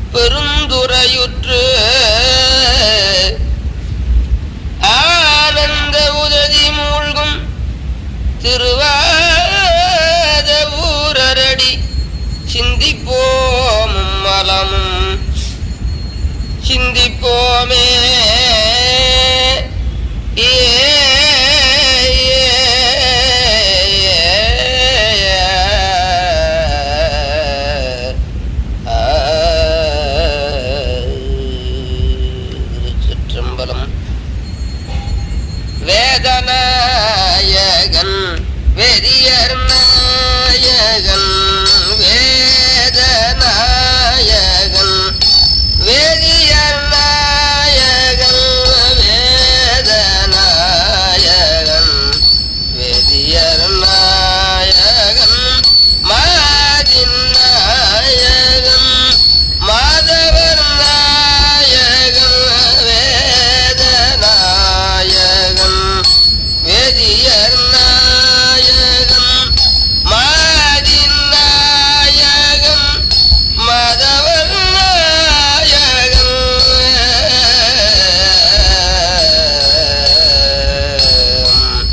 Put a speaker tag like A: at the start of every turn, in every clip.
A: பெருந்துரையுற்று ஆனந்த உதவி மூழ்கும் திருவாத ஊரரடி சிந்திப்போமும் மலமும் சிந்திப்போமே ஏ சிற்றம்பலம் வேதநாயகன் வெறியர் நாயகன் வேதநாயகன் வேதியர் நாயகன் வேதநாயகன் வேதியர் நாயகன் மாதின் நாயகன் மாதவர் நாயகன் வேதநாயகன் வேதியர் நாயகன் மாதின் நாயகன் மாதவர் நாயகன்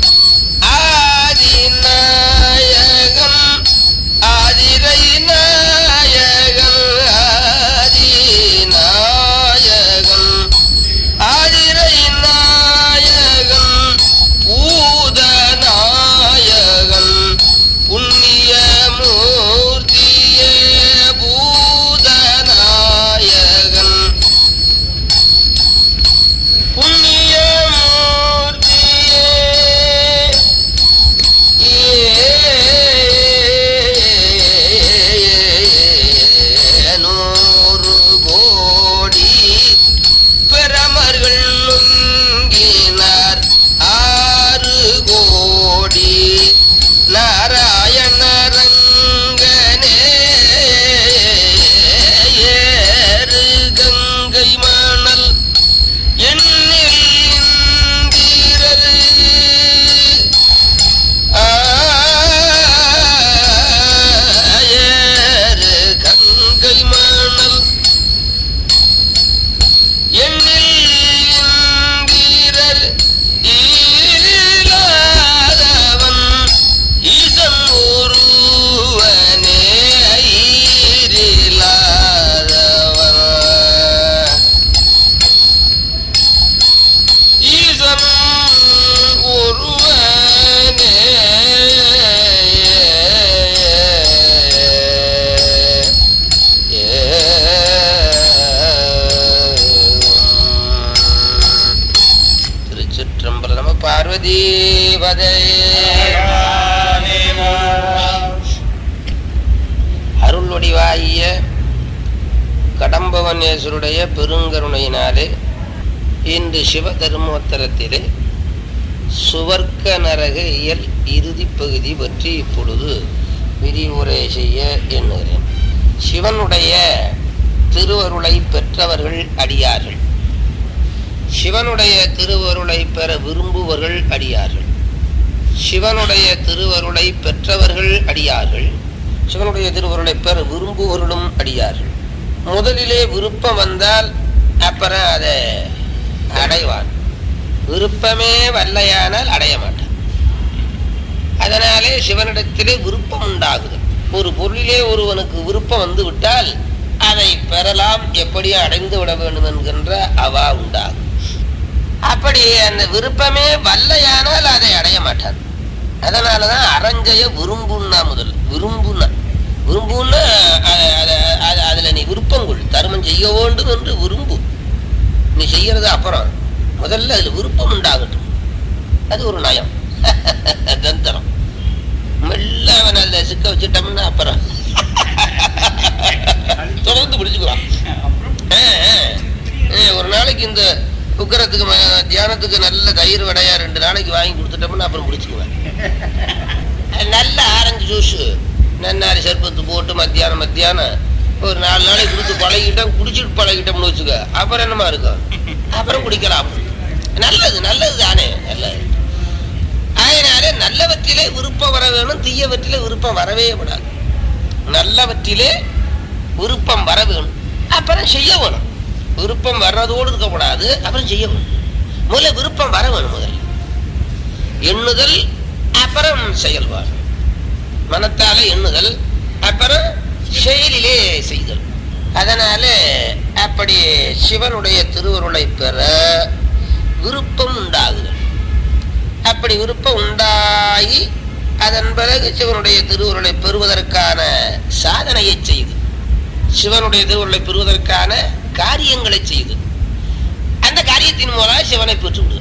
A: ஆதிநாயகன் ஆதிரை நாயகன் ஆதிநாயகன் ஆதிரை நாயகன் பூதநாயகன் புண்ணிய மூர்த்தியே பூதநாயகன் புண்ணிய மூர்த்தியே நூறு கோடி பிரமர்கள் நுங்கினார் ஆறு கோடி நாராயண ரங்கனே ஏறு கங்கை மணல் எண்ணில் இந்திரரு ஆயரு கங்கை மணல் எண்ணில் இந்திரர் ஈலாதவன் ஈசன் ஒருவனே ஈரிலாதவன் ஈசன் ஒருவனே திருச்சிற்றம்பலம் நம பார்வதி பதே அருள் வடிவாகிய கடம்பவனேஸ்வருடைய பெருங்கருணையினாலே இன்று சிவ தர்மோத்தரத்திலே சுவர்க்க நரக இயல் இறுதிப் பகுதி பற்றி இப்பொழுது விரிவுரை செய்ய எண்ணுகிறேன் சிவனுடைய திருவருளை பெற்றவர்கள் அடியார்கள் சிவனுடைய திருவருளை பெற விரும்புவர்கள் அடியார்கள் சிவனுடைய திருவருளை பெற்றவர்கள் அடியார்கள் சிவனுடைய திருவருளை பெற விரும்புவர்களும் அடியார்கள் முதலிலே விருப்பம் வந்தால் அப்புறம் அதை அடைவான் விருப்பமே வல்லையானால் அடைய மாட்டான் அதனாலே சிவனிடத்திலே விருப்பம் உண்டாகுது ஒரு பொருளிலே ஒருவனுக்கு விருப்பம் வந்து விட்டால் அதை பெறலாம் எப்படி அடைந்து விட வேண்டும் என்கின்ற அவா உண்டாகும் அப்படி அந்த விருப்பமே வல்லையானால் அதை அடைய மாட்டான் அதனாலதான் அரஞ்சய விரும்புன்னா முதல் விரும்புனா விரும்புன்னா அ- அ- அ- அதுல நீ விருப்பம் கொள் தர்மம் செய்ய வேண்டும் என்று விரும்பு நீ செய்யறது அப்புறம் முதல்ல அதுல விருப்பம் உண்டாகட்டும் அது ஒரு நயம் தந்திரம் மெல்ல அவன் அதுல சிக்க வச்சுட்டோம்னா அப்புறம் தொடர்ந்து பிடிச்சுக்குவான் ஆ, ஆ. ஆ, ஒரு நாளைக்கு இந்த உக்கரத்துக்கு ம- தியானத்துக்கு நல்ல தயிர் வடையா ரெண்டு நாளைக்கு வாங்கி கொடுத்துட்டோம்னா அப்புறம் பிடிச்சுக்குவேன் நல்ல ஆரஞ்சு ஜூஸ் நன்னாரி சர்பத்து போட்டு மத்தியானம் மத்தியானம் ஒரு நாலு நாளைக்கு கொடுத்து பழகிட்டோம் குடிச்சிட்டு பழகிட்டோம்னு வச்சுக்க அப்புறம் என்னமா இருக்கும் அப்புறம் குடிக்கலாம் நல்லது நல்லது தானே நல்லது அதனாலே நல்லவற்றிலே விருப்பம் வர வேணும் தீயவற்றிலே விருப்பம் வரவே விடாது நல்லவற்றிலே விருப்பம் வர வேணும் அப்புறம் செய்ய வேணும் விருப்பம் வர்றதோடு இருக்கக்கூடாது அப்புறம் செய்ய வேணும் முதல்ல விருப்பம் வர வேணும் முதல்ல எண்ணுதல் அப்புறம் செயல்பாடு மனத்தால எண்ணுதல் அப்புறம் செயலிலே செய்தல் அதனால அப்படி சிவனுடைய திருவருளை பெற விருப்பம் உண்டாகுதல் அப்படி விருப்பம் உண்டாகி அதன் பிறகு சிவனுடைய திருவுருளை பெறுவதற்கான சாதனையை செய்து சிவனுடைய திருவுருளை பெறுவதற்கான காரியங்களை செய்து அந்த காரியத்தின் மூலம் சிவனை பெற்று விடுதல்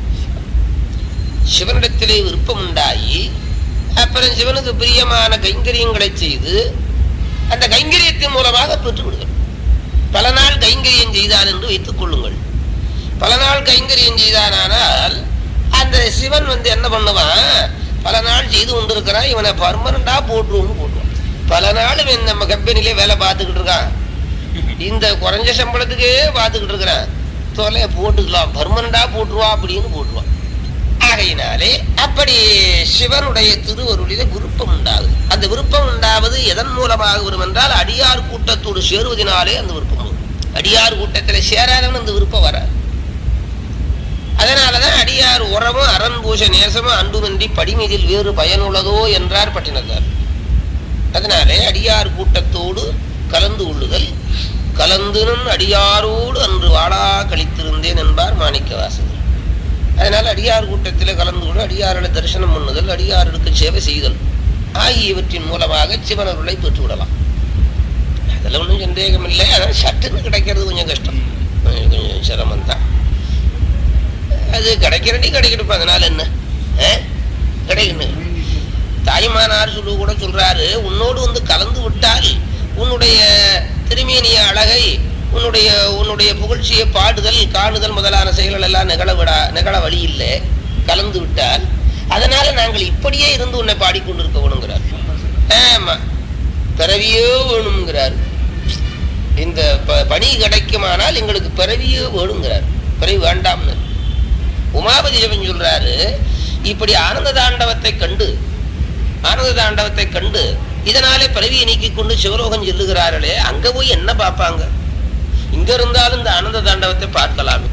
A: சிவனிடத்திலே விருப்பம் உண்டாகி அப்புறம் சிவனுக்கு பிரியமான கைங்கரியங்களை செய்து அந்த கைங்கரியத்தின் மூலமாக பெற்று விடுதல் பல நாள் கைங்கரியம் செய்தான் என்று வைத்துக் கொள்ளுங்கள் பல நாள் கைங்கரியம் செய்தானால் அந்த சிவன் வந்து என்ன பண்ணுவான் பல நாள் செய்து கொண்டிருக்கிறான் இவனை பர்மனண்டா போட்டுருவோம்னு போட்டுருவான் பல நாள் இவன் நம்ம கம்பெனிலே வேலை பார்த்துக்கிட்டு இருக்கான் இந்த குறைஞ்ச சம்பளத்துக்கே பார்த்துக்கிட்டு இருக்கிறான் தொலைய போட்டுக்கலாம் பர்மனண்டா போட்டுருவா அப்படின்னு போட்டுருவான் ஆகையினாலே அப்படி சிவனுடைய திருவருளில விருப்பம் உண்டாகுது அந்த விருப்பம் உண்டாவது எதன் மூலமாக வரும் என்றால் அடியார் கூட்டத்தோடு சேருவதனாலே அந்த விருப்பம் வரும் அடியார் கூட்டத்தில் சேராதவன் அந்த விருப்பம் வராது அதனாலதான் அடியார் உறவும் அரண்பூஷ நேசமும் அன்புமின்றி படிமீதில் வேறு பயனுள்ளதோ என்றார் பட்டினத்தார் அதனாலே அடியார் கூட்டத்தோடு கலந்து கொள்ளுதல் கலந்துனும் அடியாரோடு அன்று வாழா கழித்திருந்தேன் என்பார் மாணிக்க வாசகர் அதனால் அடியார் கூட்டத்தில் கலந்து கொண்டு அடியார்களை தரிசனம் பண்ணுதல் அடியார்களுக்கு சேவை செய்தல் ஆகியவற்றின் மூலமாக சிவனருளை பெற்றுவிடலாம் அதில் ஒன்றும் சந்தேகம் இல்லை அதான் சட்டுன்னு கிடைக்கிறது கொஞ்சம் கஷ்டம் கொஞ்சம் சிரமம் தான் அது கிடைக்கிறடி கிடைக்கணும் அதனால என்ன கிடைக்கணும் தாய்மானார் சொல்லு கூட சொல்றாரு உன்னோடு வந்து கலந்து விட்டால் உன்னுடைய திருமேனிய அழகை உன்னுடைய உன்னுடைய புகழ்ச்சியை பாடுதல் காணுதல் முதலான செயல்கள் எல்லாம் நிகழ விடா நிகழ வழி இல்லை கலந்து விட்டால் அதனால நாங்கள் இப்படியே இருந்து உன்னை பாடிக்கொண்டிருக்க வேணுங்கிறார் ஆமா பிறவியோ வேணுங்கிறார் இந்த பணி கிடைக்குமானால் எங்களுக்கு பிறவியோ வேணுங்கிறார் பிறவி வேண்டாம்னு உமாபதி சிவன் சொல்றாரு இப்படி ஆனந்த தாண்டவத்தை கண்டு ஆனந்த தாண்டவத்தை கண்டு இதனாலே பிறவியை நீக்கி கொண்டு சிவலோகம் செல்லுகிறார்களே அங்க போய் என்ன பார்ப்பாங்க இங்க இருந்தாலும் இந்த ஆனந்த தாண்டவத்தை பார்க்கலாமே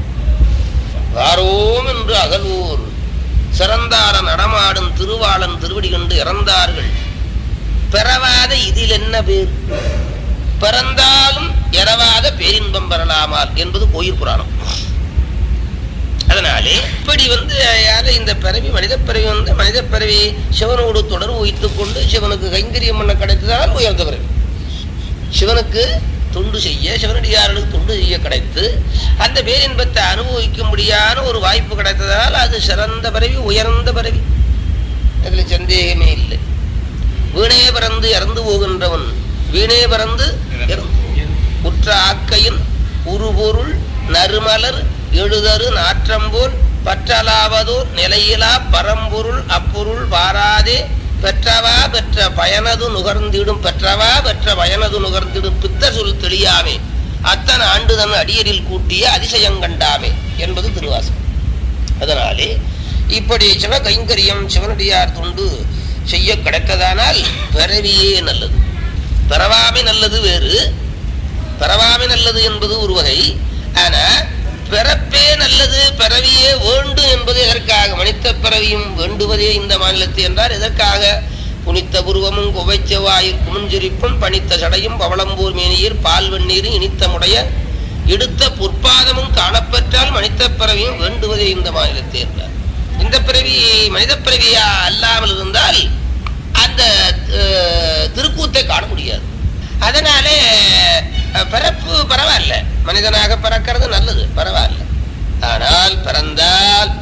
A: வாரோம் என்று அகல்வோர் சிறந்தார நடமாடும் திருவாளன் திருவடி கண்டு இறந்தார்கள் பெறவாத இதில் என்ன பேர் பிறந்தாலும் எறவாத பேரின்பம் பெறலாமால் என்பது கோயில் புராணம் அதனாலே இப்படி வந்து யாரு இந்த பிறவி மனித பிறவி வந்து மனித பிறவி சிவனோடு தொடர்பு வைத்துக் கொண்டு சிவனுக்கு கைங்கரியம் பண்ண கிடைத்ததால் உயர்ந்த பிறவி சிவனுக்கு தொண்டு செய்ய சிவனடியார்களுக்கு தொண்டு செய்ய கிடைத்து அந்த பேரின்பத்தை அனுபவிக்க முடியாத ஒரு வாய்ப்பு கிடைத்ததால் அது சிறந்த பிறவி உயர்ந்த பிறவி அதுல சந்தேகமே இல்லை வீணே பிறந்து இறந்து போகின்றவன் வீணே பிறந்து உற்ற ஆக்கையின் உருபொருள் நறுமலர் எழுதரு நாற்றம்போல் பற்றலாவதோர் நிலையிலா பரம்பொருள் அப்பொருள் வாராதே பெற்றவா பெற்ற பயனது நுகர்ந்திடும் பெற்றவா பெற்ற பயனது நுகர்ந்திடும் பித்த சொல் தெளியாமே அத்தனை ஆண்டு தன் அடியரில் கூட்டிய அதிசயங்கண்டாமே என்பது திருவாசம் அதனாலே இப்படி சிவ கைங்கரியம் சிவனடியார் தொண்டு செய்ய கிடைத்ததானால் பிறவியே நல்லது பிறவாமை நல்லது வேறு பிறவாமை நல்லது என்பது ஒரு வகை ஆனா பிறப்பே நல்லது பிறவியே வேண்டும் என்பது எதற்காக மனித பிறவியும் வேண்டுவதே இந்த மாநிலத்தை என்றால் எதற்காக புனித்த புருவமும் குவைச்சவாயிற் குமிஞ்சிரிப்பும் பனித்த சடையும் பவளம்பூர் மேனியர் பால் வெந்நீர் இனித்த முடைய எடுத்த பொற்பாதமும் காணப்பெற்றால் மனித பிறவியும் வேண்டுவதே இந்த மாநிலத்தை என்றார் இந்த பிறவி மனித பிறவியா அல்லாமல் இருந்தால் அந்த திருக்கூத்தை காண முடியாது அதனாலே பிறப்பு பரவாயில்ல மனிதனாக பிறக்கிறது நல்லது பரவாயில்ல ஆனால் பிறந்தால்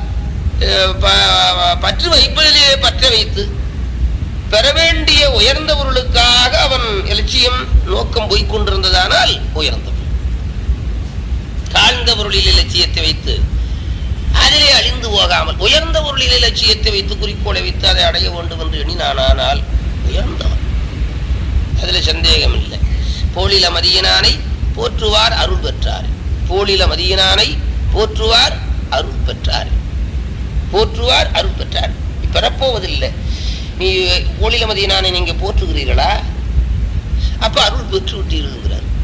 A: பற்று வைப்பதிலே பற்ற வைத்து பெற வேண்டிய உயர்ந்த பொருளுக்காக அவன் இலட்சியம் நோக்கம் போய்கொண்டிருந்ததானால் உயர்ந்த தாழ்ந்த பொருளில் இலட்சியத்தை வைத்து அதிலே அழிந்து போகாமல் உயர்ந்த பொருளில் இலட்சியத்தை வைத்து குறிக்கோளை வைத்து அதை அடைய வேண்டும் என்று எண்ணினானால் உயர்ந்தவன் அதுல சந்தேகம் இல்லை போலில மதியனானை போற்றுவார் அருள் பெற்றார் போலில மதியனானை போற்றுவார் அருள் பெற்றார் போற்றுவார் அருள் பெற்றார் பெறப்போவதில்லை நீ போலில மதியனானை நீங்க போற்றுகிறீர்களா அப்ப அருள் பெற்று விட்டீர்கள்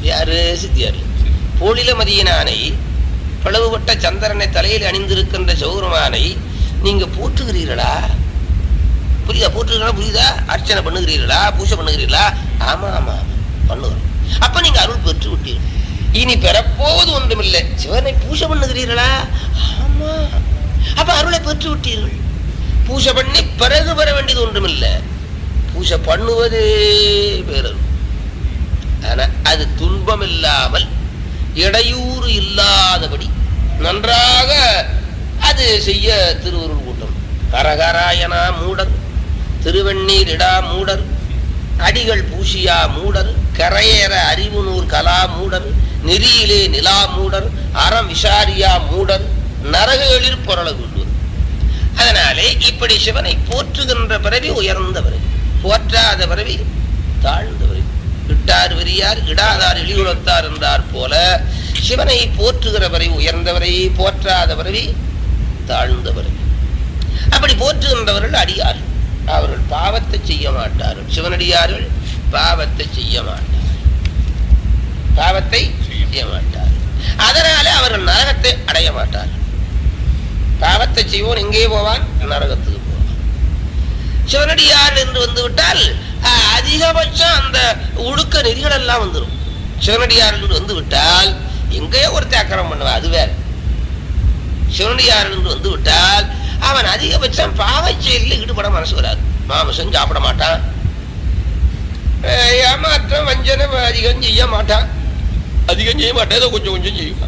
A: யாரு சித்தியார் போலில மதியனானை பிளவுபட்ட சந்திரனை தலையில் அணிந்திருக்கின்ற சௌரமானை நீங்க போற்றுகிறீர்களா புரியுதா போற்றுகிறா புரியுதா அர்ச்சனை பண்ணுகிறீர்களா பூஜை பண்ணுகிறீர்களா ஆமா ஆமா ஆமா பண்ணுகிறோம் அப்ப நீங்க அருள் பெற்று விட்டீர்கள் இனி பெறப்போவது ஒன்றுமில்லை சிவனை பூஜை பண்ணுகிறீர்களா ஆமா அப்ப அருளை பெற்று விட்டீர்கள் பூஜை பண்ணி பிறகு பெற வேண்டியது ஒன்றுமில்லை பூஜை பண்ணுவதே பேரருள் ஆனா அது துன்பம் இல்லாமல் இடையூறு இல்லாதபடி நன்றாக அது செய்ய திருவருள் கூட்டம் கரகராயனா மூடர் திருவெண்ணீர் இடா மூடர் அடிகள் பூசியா மூடர் கரையேற அறிவு நூல் கலா மூடர் நெறியிலே நிலா மூடர் அறம் விசாரியா மூடர் நரகங்களில் பொருள கொள்வது அதனாலே இப்படி சிவனை போற்றுகின்ற பிறவி உயர்ந்த பிறவி போற்றாத பிறவி தாழ்ந்த பிறவி இட்டார் வெறியார் இடாதார் இழிகுலத்தார் என்றார் போல சிவனை போற்றுகிற பிறவி உயர்ந்தவரை போற்றாத பிறவி தாழ்ந்த பிறவி அப்படி போற்றுகின்றவர்கள் அடியார்கள் அவர்கள் பாவத்தை செய்ய மாட்டார்கள் சிவனடியார்கள் பாவத்தை செய்ய மாட்டார்கள் பாவத்தை செய்ய மாட்டார்கள் அதனால அவர்கள் நரகத்தை அடைய மாட்டார்கள் பாவத்தை செய்வோன் எங்கே போவான் நரகத்துக்கு போவான் சிவனடியார் என்று வந்து விட்டால் அஹ், அதிகபட்சம் அந்த ஒழுக்க நெறிகள் எல்லாம் வந்துடும் சிவனடியார் என்று வந்து விட்டால் எங்கேயோ ஒருத்தர் அக்கறம் பண்ணுவான் அது வேற சிவனடியார் என்று வந்து விட்டால் அவன் அதிகபட்சம் பாவச் செயலில் ஈடுபட மனசு வராது மாமிசம் சாப்பிட மாட்டான் அஹ், ஏமாற்றம் வஞ்சனை அதிகம் செய்ய மாட்டான் அதிகம் செய்ய மாட்டான் ஏதோ கொஞ்சம் கொஞ்சம் செய்வான்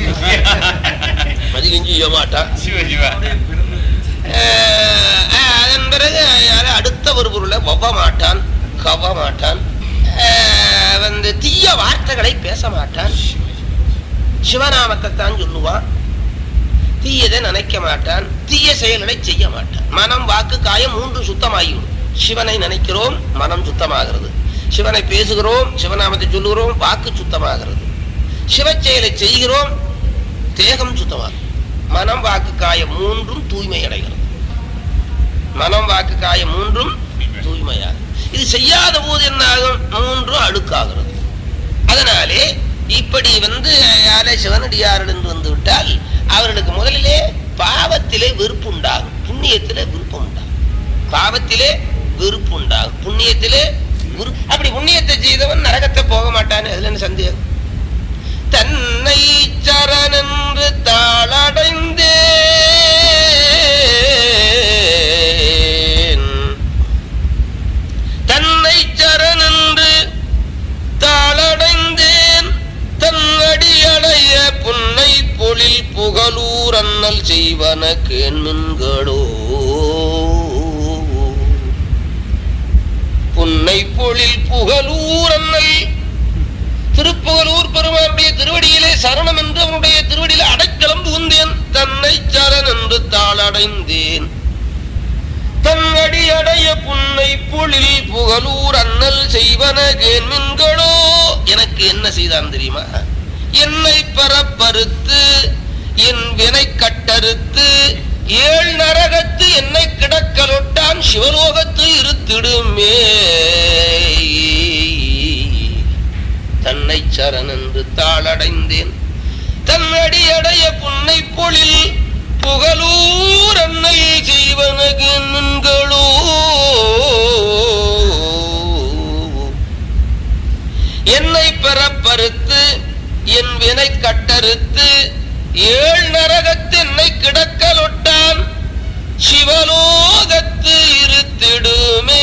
A: அதிகம் செய்ய மாட்டான்
B: சிவ சிவா
A: அஹ் அஹ் அதன் பிறகு யாரும் அடுத்த ஒரு பொருளை ஒவ்வ மாட்டான் கவ மாட்டான் அஹ் வந்து தீய வார்த்தைகளை பேச மாட்டான் சிவநாமத்தை தான் சொல்லுவான் தீயதை நினைக்க மாட்டான் தீய செயல்களை செய்ய மாட்டான் மனம் வாக்கு காயம் மூன்று சுத்தமாகிவிடும் சிவனை நினைக்கிறோம் மனம் சுத்தமாகிறது சிவனை பேசுகிறோம் சிவநாமத்தை சொல்லுகிறோம் வாக்கு சுத்தமாகிறது சிவ செயலை செய்கிறோம் தேகம் சுத்தமாகும் மனம் வாக்கு காயம் மூன்றும் தூய்மை அடைகிறது மனம் வாக்கு காயம் மூன்றும் தூய்மையாகும் இது செய்யாத போது என்ன ஆகும் மூன்றும் அழுக்காகிறது அதனாலே இப்படி வந்து யாரே சிவனடியார்கள் என்று வந்து விட்டால் அவர்களுக்கு முதலிலே பாவத்திலே வெறுப்பு உண்டாகும் புண்ணியத்திலே விருப்பம் உண்டாகும் பாவத்திலே வெறுப்பு உண்டாகும் புண்ணியத்திலே விருப்பு அப்படி புண்ணியத்தை செய்தவன் நரகத்தை போக மாட்டான்னு அதுல என்ன சந்தேகம் தன்னை சரணென்று தாளடைந்தேன் தன்னை சரணென்று தாளடைந்தேன் தன்னடியடைய புன்னை பொழில் புகழூர் அண்ணல் செய்வன கேண்மின்களோ புன்னை பொழில் புகழூர் அண்ணல் திருப்புகலூர் பெருமானுடைய திருவடியிலே சரணம் என்று அவனுடைய திருவடியிலே அடைக்கலம் புகுந்தேன் தன்னை சரண் என்று தாளடைந்தேன் தன்னடி அடைய புன்னை பொழில் புகழூர் அண்ணல் செய்வன கேண்மின்களோ எனக்கு என்ன செய்தான் தெரியுமா என்னை பரப்பறுத்து என் வினை கட்டறுத்து ஏழ் நரகத்து என்னை கிடக்கலொட்டான் சிவலோகத்து இருத்திடுமே தன்னை சரண் என்று தாளடைந்தேன் தன்னடி அடைய புன்னை பொழில் புகழூர் அன்னை செய்வனகு நுண்களோ என்னை பெறப்பறுத்து என் வினை கட்டறுத்து ஏழ் நரகத்து என்னை கிடக்கலொட்டான் சிவலோகத்து இருத்திடுமே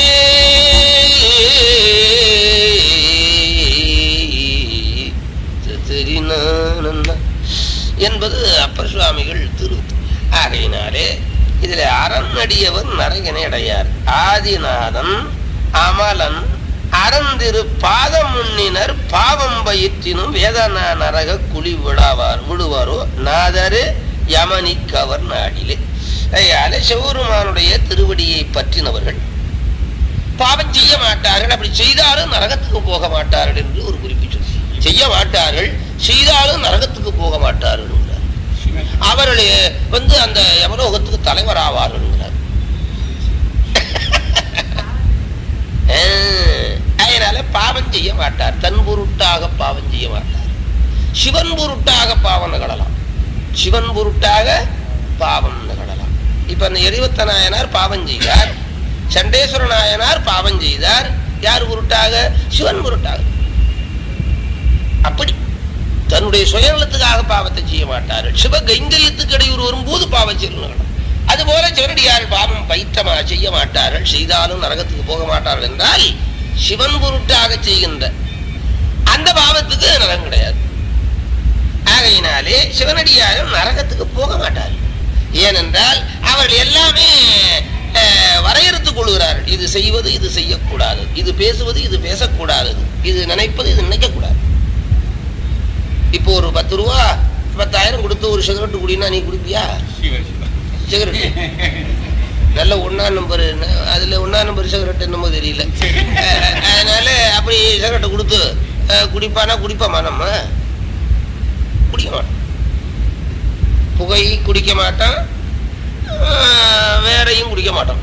A: தெரிநானந்தா என்பது அப்பர் சுவாமிகள் திரு ஆகையினாலே இதுல அறநடியவர் நரகனை அடையார் ஆதிநாதன் அமலன் அறந்திரு பாதம் முன்னினர் பாவம் பயிற்றினும் வேதனா நரக குழி விடாவார் விடுவாரோ நாதரு யமனிக்கவர் நாடிலே அதனால சிவருமானுடைய திருவடியை பற்றினவர்கள் பாவம் செய்ய மாட்டார்கள் அப்படி செய்தாலும் நரகத்துக்கு போக மாட்டார்கள் என்று ஒரு குறிப்பு சொல்லி செய்ய மாட்டார்கள் செய்தாலும் நரகத்துக்கு போக மாட்டார்கள் என்கிறார். அவர்கள் வந்து அந்த யமலோகத்துக்கு தலைவர் ஆவார்கள் என்கிறார். ஆஹ், அதனால பாவம் செய்ய மாட்டார் தன் பொருட்டாக பாவம் செய்ய மாட்டார் சிவன் பொருட்டாக பாவம் நிகழலாம் சிவன் பொருட்டாக பாவம் நிகழலாம் இப்ப அந்த எரிவத்த நாயனார் பாவம் செய்தார் சண்டேஸ்வர நாயனார் பாவம் செய்தார் யார் பொருட்டாக சிவன் பொருட்டாக அப்படி தன்னுடைய சுயநலத்துக்காக பாவத்தை செய்ய மாட்டார்கள் சிவ கைங்கரியத்துக்கு இடையூறு வரும்போது பாவம் செய்யணும் அதுபோல சிவனடியார் பாவம் பயிற்றமா செய்ய மாட்டார்கள் செய்தாலும் நரகத்துக்கு போக மாட்டார்கள் என்றால் சிவன் பொருட்டாக செய்கின்ற அந்த பாவத்துக்கு நரகம் கிடையாது ஆகையினாலே சிவனடியாரும் நரகத்துக்கு போக மாட்டார்கள் ஏனென்றால் அவர்கள் எல்லாமே அஹ், வரையறுத்துக் கொள்கிறார்கள் இது செய்வது இது செய்யக்கூடாது இது பேசுவது இது பேசக்கூடாது இது நினைப்பது இது நினைக்கக்கூடாது இப்போ ஒரு பத்து ரூபா பத்தாயிரம் கொடுத்து ஒரு சிகரெட் குடினா நீ குடிப்பியா சிகரெட் நல்ல ஒன்னா நம்பர் அதுல ஒன்னா நம்பர் சிகரெட் என்னமோ தெரியல அஹ், அதனால அப்படி சிகரெட்டை கொடுத்து அஹ், குடிப்பானா குடிப்பாமா நம்ம குடிக்க மாட்டோம் புகை குடிக்க மாட்டான் அஹ், வேறையும் குடிக்க மாட்டோம்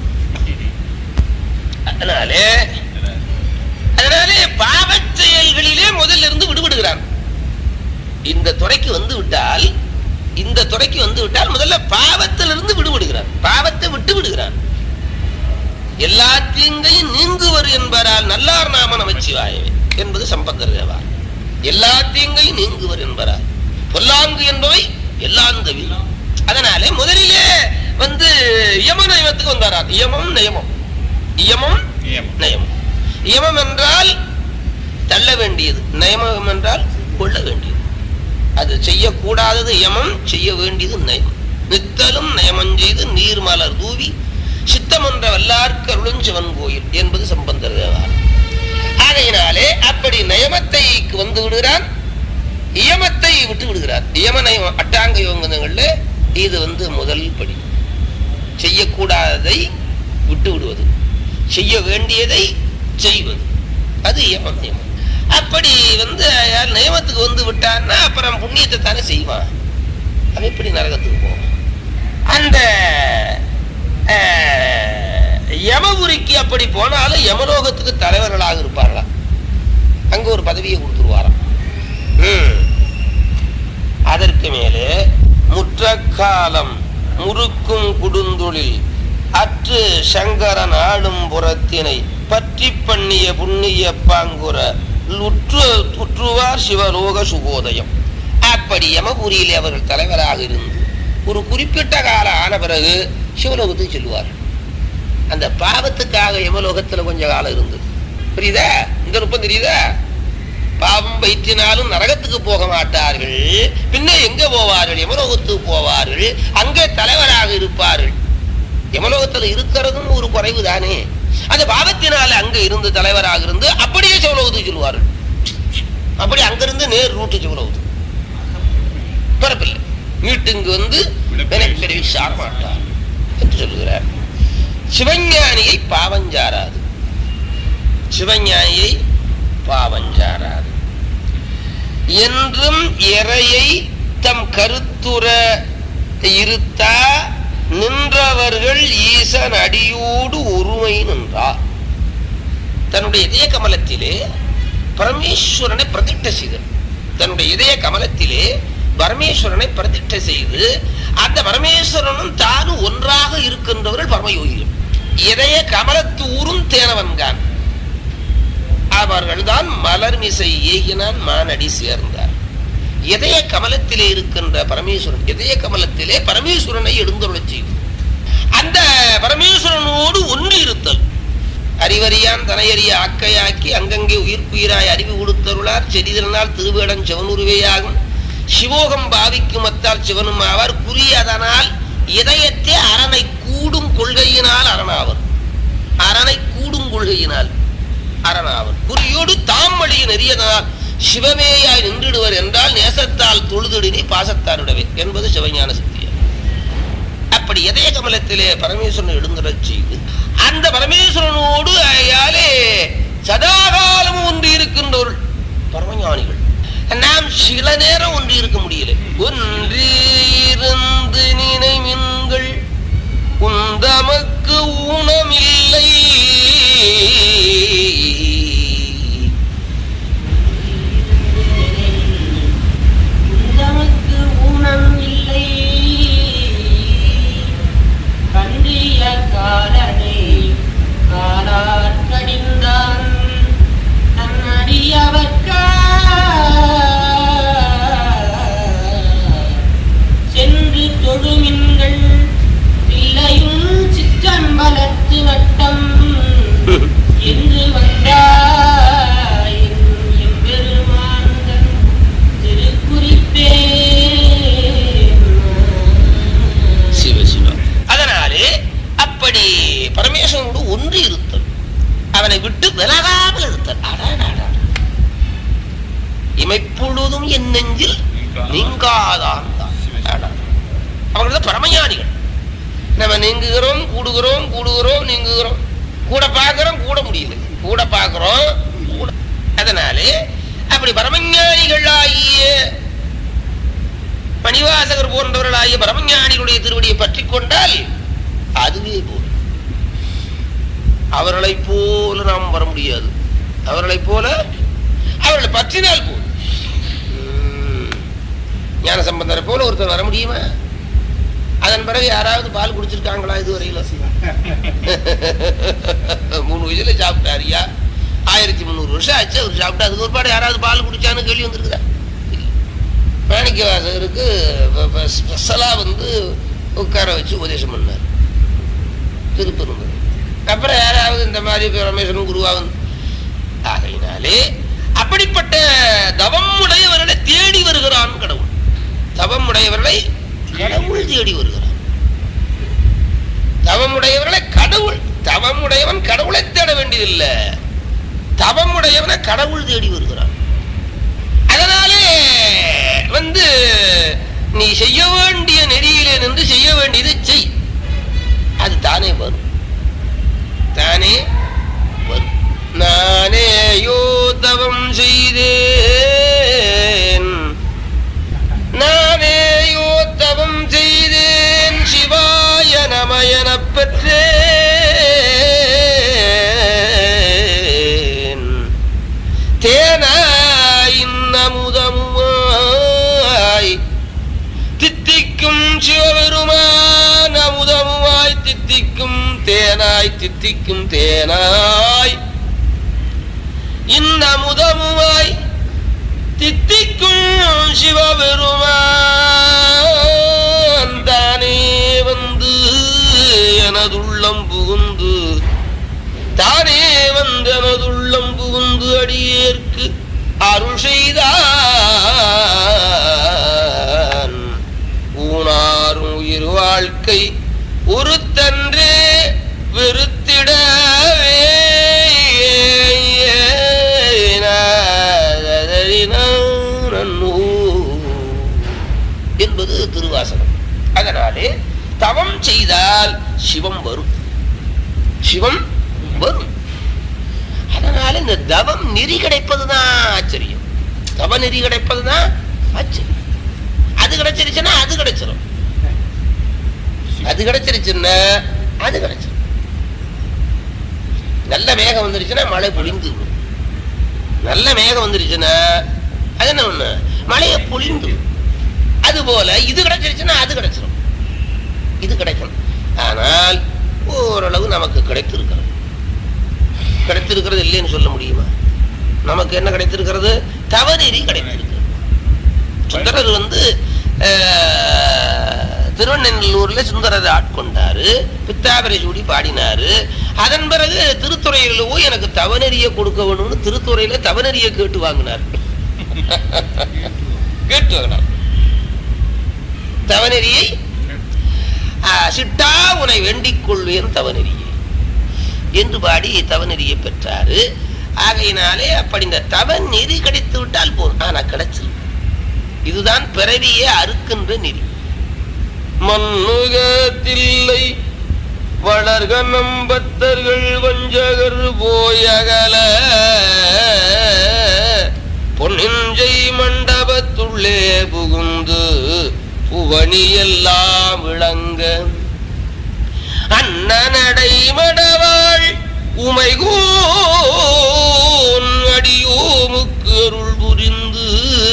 A: அதனாலே அதனாலே பாவச் செயல்களிலே முதல்ல இருந்து விடுபடுகிறான் இந்த துறைக்கு வந்து விட்டால் இந்த துறைக்கு வந்து விட்டால் முதல்ல பாவத்திலிருந்து விடுபடுகிறான் பாவத்தை விட்டு விடுகிறான் எல்லா தீங்கையும் நீங்குவர் என்பதால் நல்லார் நாம நமச்சிவாயவே என்பது சம்பந்தர் தேவார் எல்லா தீங்கையும் நீங்குவர் என்பதால் பொல்லாங்கு என்பவை எல்லாம் தவி அதனாலே முதலிலே வந்து யம நயமத்துக்கு வந்தாராம் யமம் நயமம் யமம் நயமம் யமம் என்றால் தள்ள வேண்டியது நயமம் என்றால் கொள்ள வேண்டியது அது செய்யக்கூடாதது யமம் செய்ய வேண்டியது நயம் நித்தலும் நயமம் செய்து நீர் மலர் தூவி சித்தம் என்ற வல்லார்க்கு அருளும் சிவன் கோயில் என்பது சம்பந்தர் தேவாரம் ஆகையினாலே அப்படி நயமத்தை வந்து விடுகிறான் இயமத்தை விட்டு விடுகிறார் இயம நயம் அட்டாங்க யோகங்கள்ல இது வந்து முதல் படி செய்யக்கூடாததை விட்டு விடுவது செய்ய வேண்டியதை செய்வது அது இயம நியமம் அப்படி வந்து யார் நியமத்துக்கு வந்து விட்டான்னா அப்புறம் புண்ணியத்தை தானே செய்வான் அவன் எப்படி நரகத்துக்கு போவான் அந்த அஹ், யமபுரிக்கு அப்படி போனாலும் யமலோகத்துக்கு தலைவர்களாக இருப்பார்களாம் அங்க ஒரு பதவியை கொடுத்துருவாராம் ம். அதற்கு மேலே முற்றக்காலம் முறுக்கும் குடுந்தொழில் அற்று சங்கரன் ஆடும் புறத்தினை பற்றி பண்ணிய புண்ணிய பாங்குற உற்று உற்றுவார் சிவலோக சுகோதயம் அப்படி யமபுரியிலே அவர்கள் தலைவராக இருந்து ஒரு குறிப்பிட்ட காலம் ஆன பிறகு சிவலோகத்துக்கு செல்வார்கள் அந்த பாவத்துக்காக யமலோகத்துல கொஞ்ச காலம் இருந்தது புரியுதா இந்த நுட்பம் தெரியுதா பாவம் வயிற்றினாலும் நரகத்துக்கு போக மாட்டார்கள் பின்ன எங்க போவார்கள் யமலோகத்துக்கு போவார்கள் அங்கே தலைவராக இருப்பார்கள் யமலோகத்துல இருக்கிறதும் ஒரு குறைவு தானே அந்த பாவத்தினால அங்க இருந்து தலைவராக இருந்து அப்படியே சிவலோகத்துக்கு சொல்லுவார்கள் அப்படி அங்கிருந்து நேர் ரூட்டு சிவலோகத்துக்கு பிறப்பில்லை மீட்டுங்கு வந்து வினைப்பிறவி சார மாட்டார் என்று சொல்லுகிறார் சிவஞானியை பாவஞ்சாராது சிவஞானியை பாவஞ்சாராது என்றும் இறையை தம் கருத்துர இருத்தா நின்றவர்கள் ஈசன் அடியோடு ஒருமை நின்றார் தன்னுடைய இதய கமலத்திலே பரமேஸ்வரனை பிரதிஷ்ட செய்தார் தன்னுடைய இதய கமலத்திலே பரமேஸ்வரனை பிரதிஷ்ட செய்து அந்த பரமேஸ்வரனும் தானும் ஒன்றாக இருக்கின்றவர்கள் பரமயோகிகள் இதய கமலத்து ஊரும் தேனவன்கான் அவர்கள்தான் மலர்மிசை ஏகினான் மானடி சேர்ந்தார் இதய கமலத்திலே இருக்கின்ற பரமேஸ்வரன் இதய கமலத்திலே பரமேஸ்வரனை எழுந்தருளச் செய்யும் அந்த பரமேஸ்வரனோடு ஒன்று இருத்தல் அறிவறியான் தனையறிய ஆக்கையாக்கி அங்கங்கே உயிர்ப்புயிராய் அறிவு கொடுத்தருளார் செடிதனால் திருவேடன் சிவனுருவேயாகும் சிவோகம் பாவிக்கும் அத்தால் சிவனும் ஆவார் குறியதனால் இதயத்தை அரணை கூடும் கொள்கையினால் அரணாவர் அரணை கூடும் கொள்கையினால் அரணாவர் குறியோடு தாம் வழிய நெறியதனால் சிவமேயாய் நின்றுடுவர் என்றால் நேசத்தால் தொழுதிடினி பாசத்தாருடவே என்பது சிவஞான சித்தியம் அப்படி இதய கமலத்திலே பரமேஸ்வரன் எழுந்துடச் செய்து அந்த பரமேஸ்வரனோடு அயாலே சதாகாலம் ஒன்று இருக்கின்றவர்கள் பரமஞானிகள் நாம் சில நேரம் ஒன்று இருக்க முடியல ஒன்றிருந்து நினைமின்கள் உந்தமக்கு ஊனமில்லை இமைப்பொழுதும் என் நெஞ்சில் நீங்காதான் அவர்கள் தான் பரமஞானிகள் நம்ம நீங்குகிறோம் கூடுகிறோம் கூடுகிறோம் நீங்குகிறோம் கூட பார்க்கிறோம் கூட முடியல கூட பார்க்கிறோம் கூட அதனாலே அப்படி பரமஞானிகள் ஆகிய மணிவாசகர் போன்றவர்களாகிய பரமஞானிகளுடைய திருவடியை பற்றி கொண்டால் அதுவே போதும் அவர்களைப் போல நாம் வர முடியாது அவர்களைப் போல அவர்களை பற்றினால் போதும் உம், ஞான சம்பந்தரை போல ஒருத்தர் வர முடியுமா அதன் பிறகு யாராவது பால் குடிச்சிருக்காங்களா இதுவரையில மூணு வயசுல சாப்பிட்டாரியா ஆயிரத்தி முந்நூறு வருஷம் ஆச்சு அவர் சாப்பிட்டா அதுக்கு ஒரு பாடு யாராவது பால் குடிச்சான்னு கேள்வி வந்திருக்குதா இல்ல. மாணிக்க வாசகருக்கு ஸ்பெஷலா வந்து உட்கார வச்சு உபதேசம் பண்ணார் திருப்பெரும்புதூர் அப்புறம் யாராவது இந்த மாதிரி ரமேஸ்வரன் குருவா வந்து ஆகையினாலே அப்படிப்பட்ட தவம் உடையவர்களை தேடி வருகிறான் கடவுள் தவம் உடையவர்களை கடவுள் தேடி வருகிறான் தவமுடையவர்களை கடவுள் தவமுடையவன் கடவுளை தேட வேண்டியதில்லை தவமுடையவனை கடவுள் தேடி வருகிறான் அதனாலே வந்து நீ செய்ய வேண்டிய நெறியிலே நின்று செய்ய வேண்டியதை செய் அது தானே வரும் தானே வரும் நானேயோ தவம் செய்தேன் நானேயோ தவம் செய்தேன் சிவாய நமயனப் பெற்றேன் தேனாயின் அமுதமுமாய் தித்திக்கும் சிவபெருமான் அமுதமுமாய் தித்திக்கும் தேனாய் தித்திக்கும் தேனாய் இன்னமுதமுமாய் தித்திக்கும் சிவபெருமான் தானே வந்து எனதுள்ளம் புகுந்து தானே வந்து எனதுள்ளம் புகுந்து அடியேற்கு அருள் செய்தான் ஊனாரும் உயிர் வாழ்க்கை ஒருத்தன்றே வெறுத்திடவே என்பது திருவாசகம் அதனாலே தவம் செய்தால் சிவம் வரும் சிவம் வரும் அதனால இந்த தவம் நெறி கிடைப்பதுதான் ஆச்சரியம் தவ நெறி கிடைப்பதுதான் ஆச்சரியம் அது கிடைச்சிருச்சுன்னா அது கிடைச்சிரும் அது கிடைச்சிருச்சுன்னா அது கிடைச்சிரும் நல்ல மேகம் வந்துருச்சுன்னா மழை பொழிந்து விடும். நல்ல மேகம் வந்துருச்சுன்னா அது என்ன ஒண்ணு மழையை பொழிந்து விடும். அது போல இது கிடைச்சிருச்சுன்னா அது கிடைச்சிரும் இது கிடைக்கும் ஆனால் ஓரளவு நமக்கு கிடைத்திருக்கிறது கிடைத்திருக்கிறது இல்லைன்னு சொல்ல முடியுமா நமக்கு என்ன கிடைத்திருக்கிறது தவநெறி கிடைத்திருக்கிறது சுந்தரர் வந்து அஹ், திருவண்ணூர்ல சுந்தரரை ஆட்கொண்டாரு பித்தாபரை சூடி பாடினாரு அதன் பிறகு திருத்துறையில போய் எனக்கு தவநெறிய கொடுக்க வேணும்னு திருத்துறையில தவநெறிய கேட்டு வாங்கினார் கேட்டு வாங்கினார் தவநெறியை ஆஹ், சிட்டா உனை வேண்டிக் கொள்வேன் தவநெறியை என்று பாடி தவநெறியை பெற்றாரு ஆகையினாலே அப்படி இந்த தவநெறி கிடைத்து விட்டால் போதும் ஆனா கிடைச்சிரும் இதுதான் பிறவியே அறுக்கின்ற நெறி மண்ணுகத்தில்லை வளர்க நம்பத்தர்கள் வஞ்சகர் போயகல பொன்னிஞ்சை மண்டபத்துள்ளே புகுந்து புவனி எல்லாம் விளங்க அண்ணனடை மடவாள் உமைகோன் அடியோமுக்கு அருள் புரிந்து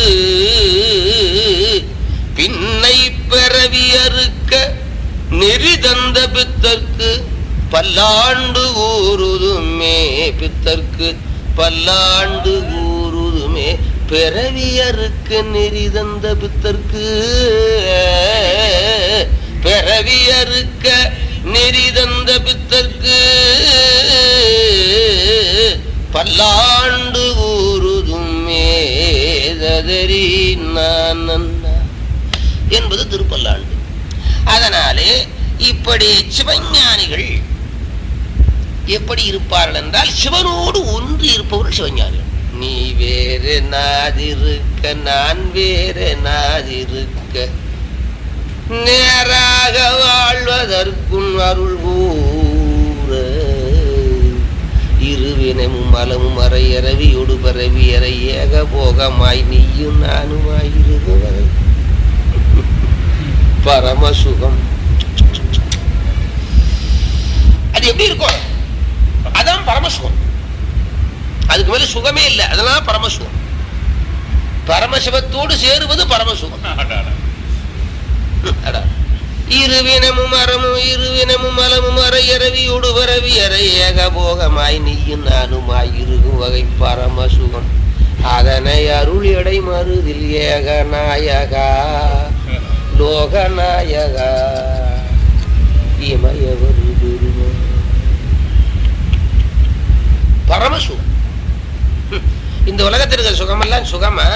A: பின்னை பிறவி அறுக்க நெறி தந்த பித்தர்க்கு பல்லாண்டு கூறுதுமே பித்தர்க்கு பல்லாண்டு கூறுதுமே பிறவி அறுக்க நெறி தந்த பித்தர்க்கு பிறவி அறுக்க நெறி தந்த பித்தர்க்கு பல்லாண்டு கூறுதுமே ததரி நான் என்பது திருப்பல்லாண்டு அதனாலே இப்படி சிவஞானிகள் எப்படி இருப்பார்கள் என்றால் சிவனோடு ஒன்று இருப்பவர்கள் சிவஞானிகள் நீ வேறு நாதிருக்க நான் வேறு நாதிருக்க நேராக வாழ்வதற்கும் அருள் கூற இருவினமும் மலமும் அறையறவியொடு பரவியறை ஏக போகமாய் நீயும் நானுமாயிருவரை பரமசுகம் அது எப்படி இருக்கும் அதான் பரமசுகம் அதுக்கு மேல சுகமே இல்லை அதெல்லாம் பரமசுகம் பரமசிவத்தோடு சேருவது பரமசுகம் அடா. இருவினமும் அறமும் இருவினமும் மலமும் அறையறவியோடு பரவி அறை ஏகபோகமாய் நீயும் நானுமாய் இருக்கும் வகை பரமசுகம் அதனை அருள் எடை மறுதில் ஏகநாயகா லோகநாயகா இமயவர் குருவா. பரமசுகம் ஹம். இந்த உலகத்தில் இருக்கிற சுகமெல்லாம் சுகமா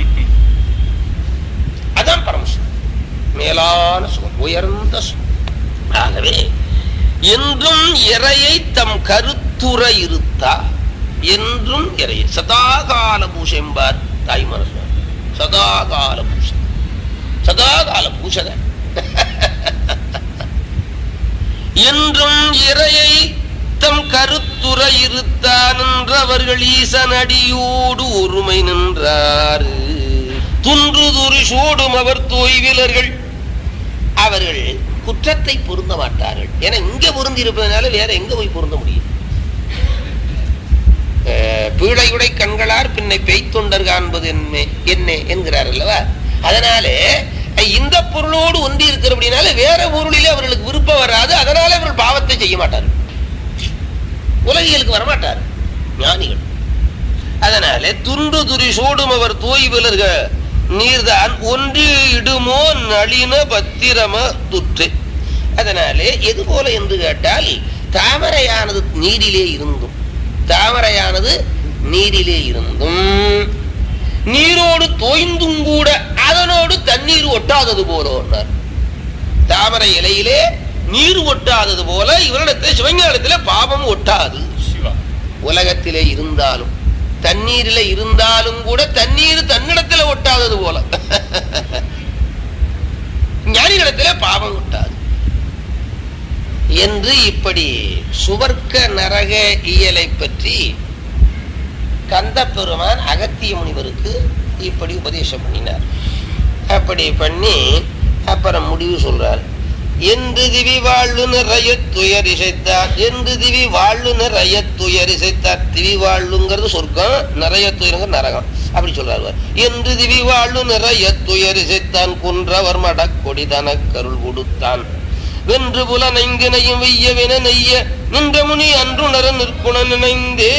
A: அதான் பரமசுகம் மேலான சுகம் உயர்ந்த சுகம் ஆகவே என்றும் இறையை தம் கருத்துர இருத்தா என்றும் இறையை சதாகால பூஷை என்பார் தாய்மான சதாகால பூஷை சதாகால பூஷகன் என்றும் இறையை தம் கருத்துர இருத்தான் நின்றவர்கள் ஈசன் அடியோடு ஒருமை நின்றார் துன்றுதுரு சூடும் அவர் தோய்விலர்கள் அவர்கள் குற்றத்தை பொருந்த மாட்டார்கள் ஏன்னா இங்க பொருந்தி இருப்பதனால வேற எங்க போய் பொருந்த முடியும் அஹ், பீழையுடை கண்களார் பின்னை பெய்த்தொண்டர் காண்பது என்ன என்ன என்கிறார் அல்லவா அதனாலே அஹ், இந்த பொருளோடு ஒன்றி இருக்கிறபடினால வேற பொருளிலே அவர்களுக்கு விருப்பம் வராது அதனால அவர்கள் பாவத்தை செய்ய மாட்டார்கள் உலகியலுக்கு வரமாட்டார் ஞானிகள் அதனாலே துண்டு துரி சூடும் அவர் தோய் விலர்க நீர்தான் ஒன்று இடுமோ நளின பத்திரம துற்று அதனாலே எது போல என்று கேட்டால் தாமரையானது நீரிலே இருந்தும் தாமரையானது நீரிலே இருந்தும் நீரோடு தோய்ந்தும் கூட அதனோடு தண்ணீர் ஒட்டாதது போல தாமரை இலையிலே நீர் ஒட்டாதது போல இவரிடத்தில் சிவஞானத்திலே பாவம் ஒட்டாது உலகத்திலே இருந்தாலும் தண்ணீரில இருந்தாலும் கூட தண்ணீர் தன்னிடத்துல ஒட்டாதது போல ஞானிகளிடத்திலே பாவம் ஒட்டாது என்று இப்படி சுவர்க்க நரக இயலை பற்றி கந்த பெருமான் அகத்திய முனிவருக்கு இப்படி உபதேசம் பண்ணினார் அப்படி பண்ணி அப்புறம் முடிவு சொல்றார் என்று திவி வாழ்வு நிறைய துயரிசைத்தார் என்று திவி வாழ்வு நிறைய துயரிசைத்தார் திவி வாழ்வுங்கிறது சொர்க்கம் நிறைய துயருங்க நரகம் அப்படி சொல்றாரு அவர். என்று திவி வாழ்வு நிறைய துயரிசைத்தான் குன்றவர் மடக்கொடி தனக்கருள் கொடுத்தான் வென்று புல நைங்கினையும் வெய்யவென நெய்ய நின்ற முனி அன்றுணர நிற்குண நினைந்தே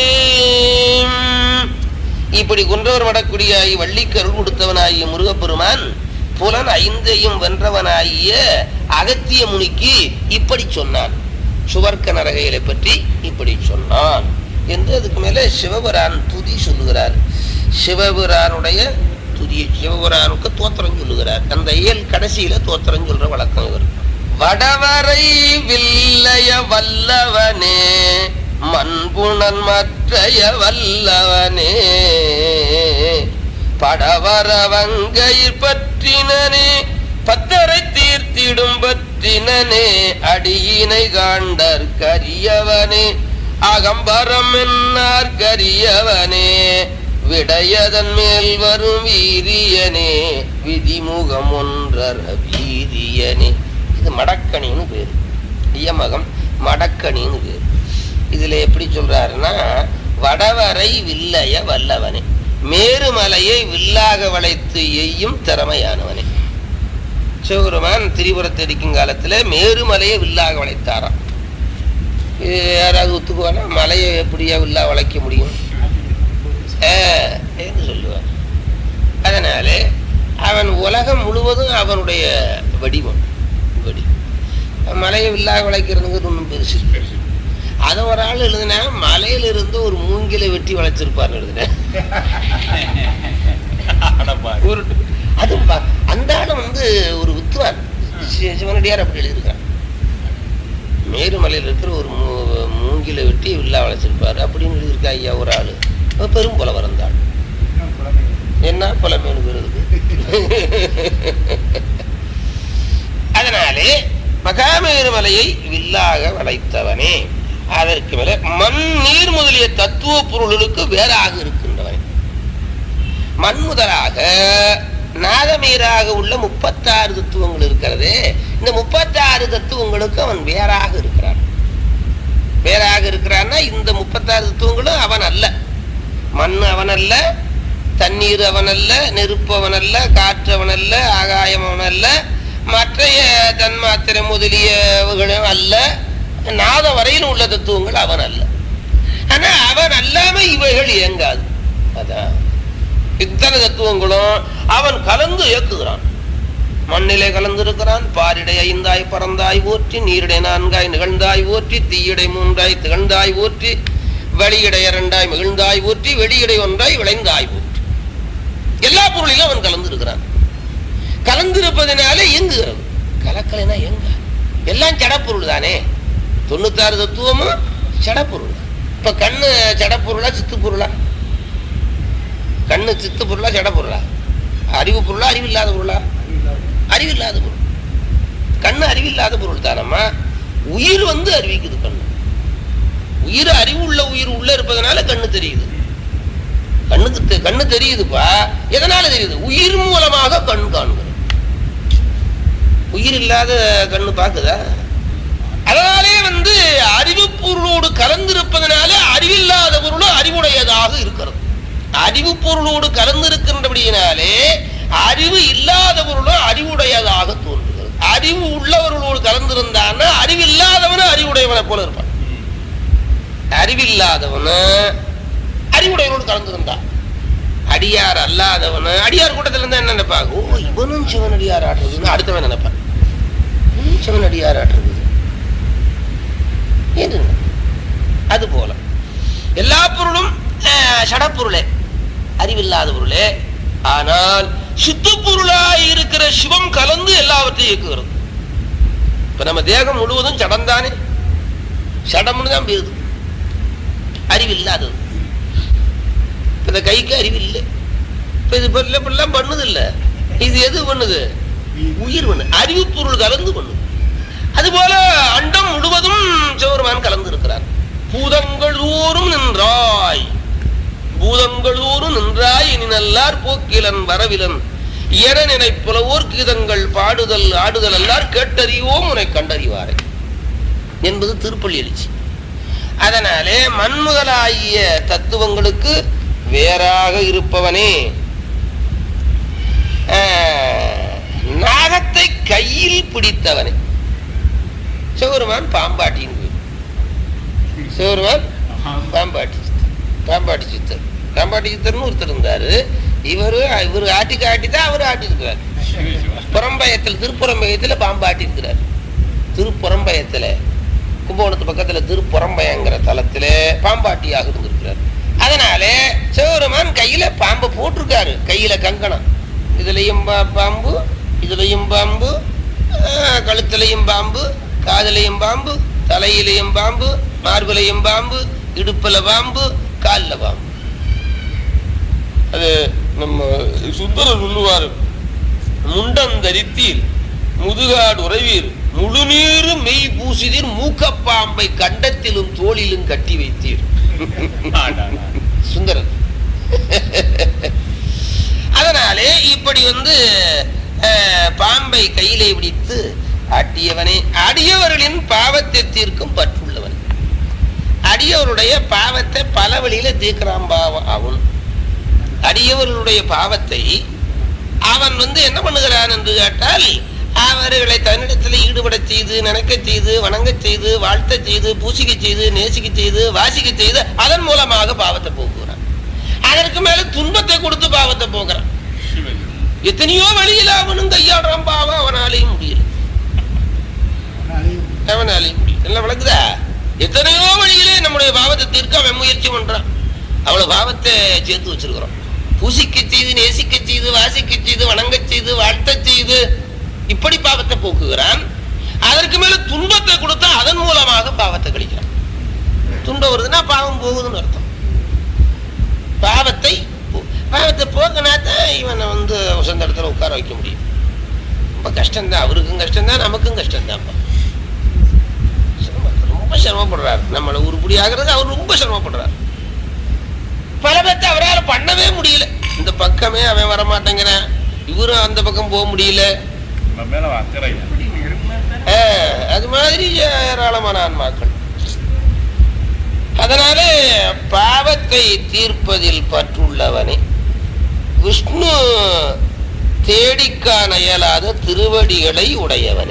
A: இப்படி குன்றவர் மடக்குடியாகி வள்ளிக்கருள் கொடுத்தவனாகிய முருகப்பெருமான் புலன் ஐந்தையும் வென்றவனாகிய அகத்திய முனிக்கு இப்படி சொன்னான் சுவர்க்க நரகைகளை பற்றி இப்படி சொன்னான் என்று அதுக்கு மேல சிவபுரான் துதி சொல்லுகிறார் சிவபுரானுடைய துதி சிவபுரானுக்கு தோத்திரம் சொல்லுகிறார் அந்த இயல் கடைசியில தோத்திரம் சொல்ற வழக்கம் இவர் வடவரை வில்லைய வல்லவனே மண்புணன் மற்றைய வல்லவனே படவர வங்கையில் பற்றினனே பத்தரை தீர்த்திடும் பற்றினனே அடியினை காண்டர் கரியவனே அகம்பரம் என்னார் கரியவனே விடையதன் மேல் வரும் வீரியனே விதிமுகம் ஒன்றர வீரியனே இது மடக்கணின்னு பேரு ஐயமகம் மடக்கணின்னு பேரு இதுல எப்படி சொல்றாருன்னா வடவரை வில்லைய வல்லவனே மேருமலையை வில்லாக வளைத்து எய்யும் திறமையானவனே சிவபெருமான் திரிபுரத்தை அடிக்கும் காலத்துல மேருமலையை வில்லாக வளைத்தாராம் இது யாராவது ஒத்துக்குவானா மலையை எப்படியா வில்லா வளைக்க முடியும் ஆஹ், என்று சொல்லுவார் அதனால அவன் உலகம் முழுவதும் அவனுடைய வடிவம் வடி மலையை வில்லாக வளைக்கிறதுங்கிறது ஒன்றும் பெருசு அதை ஒரு ஆள் எழுதுனா மலையில இருந்து ஒரு மூங்கிலை வெட்டி வளைச்சிருப்பார் எழுதுனேன் ஒரு அது ப- அந்த ஆளு வந்து ஒரு வித்துவான் சி- சிவனடியார் அப்படி எழுதியிருக்கான் மேருமலையில் இருக்கிற ஒரு மூ- மூங்கிலை வெட்டி வில்லா வளைச்சிருப்பாரு அப்படின்னு எழுதியிருக்கா ஐயா ஒரு ஆளு அவ பெரும் புலவர் தான் என்ன புலமேனு வருது அதனாலே மகாமேரு மலையை வில்லாக வளைத்தவனே அதற்கு மேல மண் நீர் முதலிய தத்துவ பொருள்களுக்கு வேறாக இருக்கின்றவனே மண் முதலாக நாதமீராக உள்ள முப்பத்தாறு தத்துவங்கள் இருக்கிறது இந்த முப்பத்தாறு தத்துவங்களுக்கு அவன் வேறாக இருக்கிறான் வேறாக இருக்கிறான்னா இந்த முப்பத்தாறு தத்துவங்களும் அவன் அல்ல மண் அவன் அல்ல தண்ணீர் அவன் அல்ல நெருப்பு அவன் அல்ல காற்று அவன் அல்ல ஆகாயம் அவன் அல்ல மற்றைய தன்மாத்திரை முதலியவர்களும் அல்ல நாதம் வரையில் உள்ள தத்துவங்கள் அவன் அல்ல ஆனா அவன் அல்லாம இவைகள் இயங்காது அதான் இத்தனை தத்துவங்களும் அவன் கலந்து இயக்குகிறான் மண்ணிலே கலந்திருக்கிறான் பாரிடை ஐந்தாய் பறந்தாய் ஓற்றி நீரிடை நான்காய் நிகழ்ந்தாய் ஓற்றி தீயிடை மூன்றாய் திகழ்ந்தாய் ஓற்றி வெளியிடை இரண்டாய் மிகுழ்ந்தாய் ஊற்றி வெளியிடை ஒன்றாய் விளைந்தாய் ஊற்றி எல்லா பொருளிலும் அவன் கலந்திருக்கிறான் கலந்திருப்பதனால இயங்குகிறது கலக்கலைனா எங்க எல்லாம் ஜடப்பொருள் தானே தொண்ணூத்தாறு தத்துவமும் ஜடப்பொருள் இப்ப கண்ணு ஜடப்பொருளா சித்து பொருளா கண்ணு சித்து பொருளா ஜட பொருளா அறிவு பொருளா அறிவில்லாத பொருளா அறிவில்லாத பொருள் கண்ணு அறிவில்லாத பொருள் தானம்மா உயிர் வந்து அறிவிக்குது கண்ணு உயிர் அறிவு உள்ள உயிர் உள்ள இருப்பதனால கண்ணு தெரியுது கண்ணுக்கு தெ- கண்ணு தெரியுதுப்பா எதனால தெரியுது உயிர் மூலமாக கண் காண்கிறது உயிர் இல்லாத கண்ணு பாக்குதா அதனாலே வந்து அறிவு பொருளோடு கலந்திருப்பதனால அறிவில்லாத பொருளும் அறிவுடையதாக இருக்கிறது அறிவு பொருளோடு கலந்திருக்கின்றபடியினாலே அறிவு இல்லாத பொருளும் அறிவுடையதாக தோன்றுகிறது அறிவு உள்ளவர்களோடு கலந்திருந்தான்னா அறிவில்லாதவனும் அறிவுடையவனை போல இருப்பான் அறிவில்லாதவனு அறிவுடையவனோடு கலந்திருந்தான் அடியார் அல்லாதவனு அடியார் கூட்டத்துல இருந்தா என்ன நினைப்பாங்க ஓ இவனும் சிவனடியார் ஆட்டுறதுன்னு அடுத்தவன் நினைப்பான் இவனும் சிவனடியார் ஆட்டுறது என்று அது போல எல்லா பொருளும் அஹ், சடப்பொருளே அறிவில்லாத பொருளே ஆனால் சுத்த பொருளாய் இருக்கிற சிவம் கலந்து எல்லாவற்றையும் இயக்குகிறது இப்ப நம்ம தேகம் முழுவதும் சடம்தானே சடம்னு தான் பேருது அறிவில்லாதது இப்ப இந்த கைக்கு அறிவு இல்லை இப்ப இது இப்ப இப்பெல்லாம் பண்ணுது இல்ல இது எது பண்ணுது உயிர் பண்ணு அறிவு பொருள் கலந்து பண்ணுது அதுபோல அண்டம் முழுவதும் சிவருமான் கலந்து இருக்கிறார் பூதங்கள் ஊரும் நின்றாய் பூதங்கள் ஊரும் நின்றாய் இனி நல்லார் போக்கிலன் வரவிலன் என நினைப்புலவோர் கீதங்கள் பாடுதல் ஆடுதல் எல்லார் கேட்டறிவோம் உன்னை கண்டறிவாரை என்பது திருப்பள்ளி எழுச்சி அதனாலே மண்முதலாகிய தத்துவங்களுக்கு வேறாக இருப்பவனே ஆஹ், நாகத்தை கையில் பிடித்தவனே சிவருமான் பாம்பாட்டின்னு பேரு. சிவருமான் பாம்பாட்டி சித்தர் பாம்பாட்டி சித்தர் பாம்பாட்டி சித்தர்னு ஒருத்தர் இருந்தாரு இவரு இவரு ஆட்டி காட்டி தான் அவரு ஆட்டி இருக்கிறார் புறம்பயத்தில் திருப்புறம்பயத்துல பாம்பாட்டி இருக்கிறார் திருப்புறம்பயத்துல கும்பகோணத்து பக்கத்துல திருப்புறம்பயங்கிற தலத்துல பாம்பாட்டியாக இருந்திருக்கிறார் அதனாலே சிவபெருமான் கையில பாம்பை போட்டிருக்காரு கையில கங்கணம் இதுலயும் பா- பாம்பு இதுலயும் பாம்பு ஆஹ், கழுத்துலயும் பாம்பு காதுலயும் பாம்பு தலையிலையும் பாம்பு மார்பிலையும் பாம்பு இடுப்புல பாம்பு கால்ல பாம்பு அது நம்ம சுந்தரர் சொல்லுவாரு முண்டந்தரித்தீர் முதுகாடு உறைவீர் முழுநீரு மெய் பூசிதீர் மூக்கப்பாம்பை கண்டத்திலும் தோளிலும் கட்டி வைத்தீர் சுந்தரர் அதனாலே இப்படி வந்து அஹ், பாம்பை கையிலே பிடித்து ஆட்டியவனே அடியவர்களின் பாவத்தை தீர்க்கும் பற்றுள்ளவன் அடியவருடைய பாவத்தை பல வழியில தீர்க்கிறான் பாவம் அவன் அடியவர்களுடைய பாவத்தை அவன் வந்து என்ன பண்ணுகிறான் என்று கேட்டால் அவர்களை தன்னிடத்தில் ஈடுபடச் செய்து நினைக்கச் செய்து வணங்கச் செய்து வாழ்த்தச் செய்து பூசிக்கச் செய்து நேசிக்கச் செய்து வாசிக்கச் செய்து அதன் மூலமாக பாவத்தை போக்குகிறான் அதற்கு மேல துன்பத்தை கொடுத்து பாவத்தை போக்குறான் எத்தனையோ வழியில் அவனும் கையாடுறான் பாவம் அவனாலேயும் முடியல அவனாலேயும் முடியல எல்லாம் விளக்குதா எத்தனையோ வழியிலே நம்முடைய பாவத்தை தீர்க்க அவன் முயற்சி பண்றான் அவ்வளவு பாவத்தை சேர்த்து வச்சிருக்கிறோம் பூசிக்க செய்து நேசிக்க செய்து வாசிக்க செய்து வணங்கச் செய்து வாழ்த்தச் செய்து இப்படி பாவத்தை போக்குகிறான் அதற்கு மேல துன்பத்தை கொடுத்தா அதன் மூலமாக பாவத்தை கழிக்கிறான் துன்பம் வருதுன்னா பாவம் போகுதுன்னு அர்த்தம் பாவத்தை போக்கினா தான் இவனை வந்து உசந்த இடத்துல உட்கார வைக்க முடியும் ரொம்ப கஷ்டம்தான் அவருக்கும் கஷ்டம்தான் நமக்கும் கஷ்டம்தான்ப்பா சிரமம் ரொம்ப சிரமப்படுறாரு நம்மளை உருப்படி ஆகிறது அவர் ரொம்ப சிரமப்படுறாரு பல பேர்த்த அவரால் பண்ணவே முடியல இந்த பக்கமே அவன் வரமாட்டேங்கிறான் இவரும் அந்த பக்கம் போக முடியல
B: நம்ம மேல அக்கறை
A: ஆ, அது மாதிரி ஏராளமான ஆன்மாக்கள் அதனால பாவத்தை தீர்ப்பதில் பற்றுள்ளவனே விஷ்ணு தேடிக்காண இயலாத திருவடிகளை உடையவனே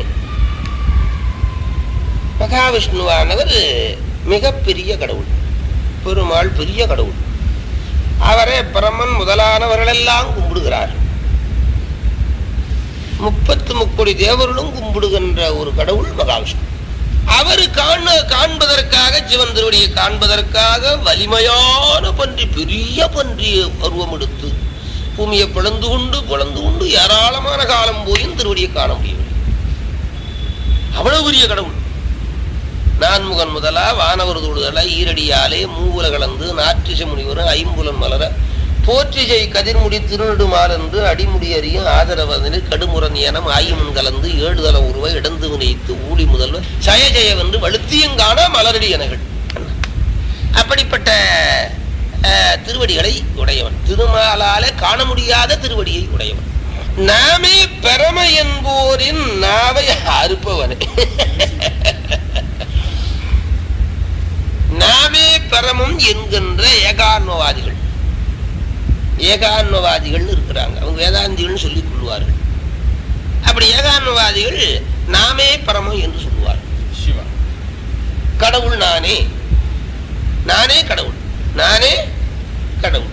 A: மகாவிஷ்ணுவானவர் மிகப்பெரிய கடவுள் பெருமாள் பெரிய கடவுள் அவரே பிரமன் முதலானவர்களெல்லாம் கும்பிடுகிறார் முப்பத்து முக்கோடி தேவர்களும் கும்பிடுகின்ற ஒரு கடவுள் மகாவிஷ்ணு அவர் காண காண்பதற்காக சிவன் திருவடியை காண்பதற்காக வலிமையான பன்றி பெரிய பன்றி பருவம் எடுத்து பூமியை பிளந்து கொண்டு பிளந்து கொண்டு ஏராளமான காலம் போயும் திருவடியை காண முடியவில்லை அவ்வளவு பெரிய கடவுள் நான்முகன் முதலா வானவர் தொழுதல ஈரடியாலே மூவுல கலந்து நாற்றிச முனிவரும் ஐம்புலன் மலர போற்றிசை கதிர்முடி திருநெடுமாறென்று அடிமுடி அறியும் ஆதரவதனில் கடுமுரண் எனம் ஆயுமன் கலந்து ஏழுதல உருவ இடந்து வினைத்து ஊழி முதல்வர் ஜய ஜெயவென்று வலுத்தியங்கான மலரடி எனகள் அப்படிப்பட்ட அஹ், திருவடிகளை உடையவன் திருமாலாலே காண முடியாத திருவடியை உடையவன் நாமே பெரும என்போரின் நாவை அறுப்பவனே நாமே பரமம் என்கின்ற ஏகான்மவாதிகள் ஏகான்மவாதிகள் இருக்கிறாங்க அவங்க வேதாந்திகள்னு சொல்லிக் கொள்வார்கள் அப்படி ஏகான்மவாதிகள் நாமே பரமம் என்று சொல்லுவார்கள்
B: சிவா
A: கடவுள் நானே நானே கடவுள் நானே கடவுள்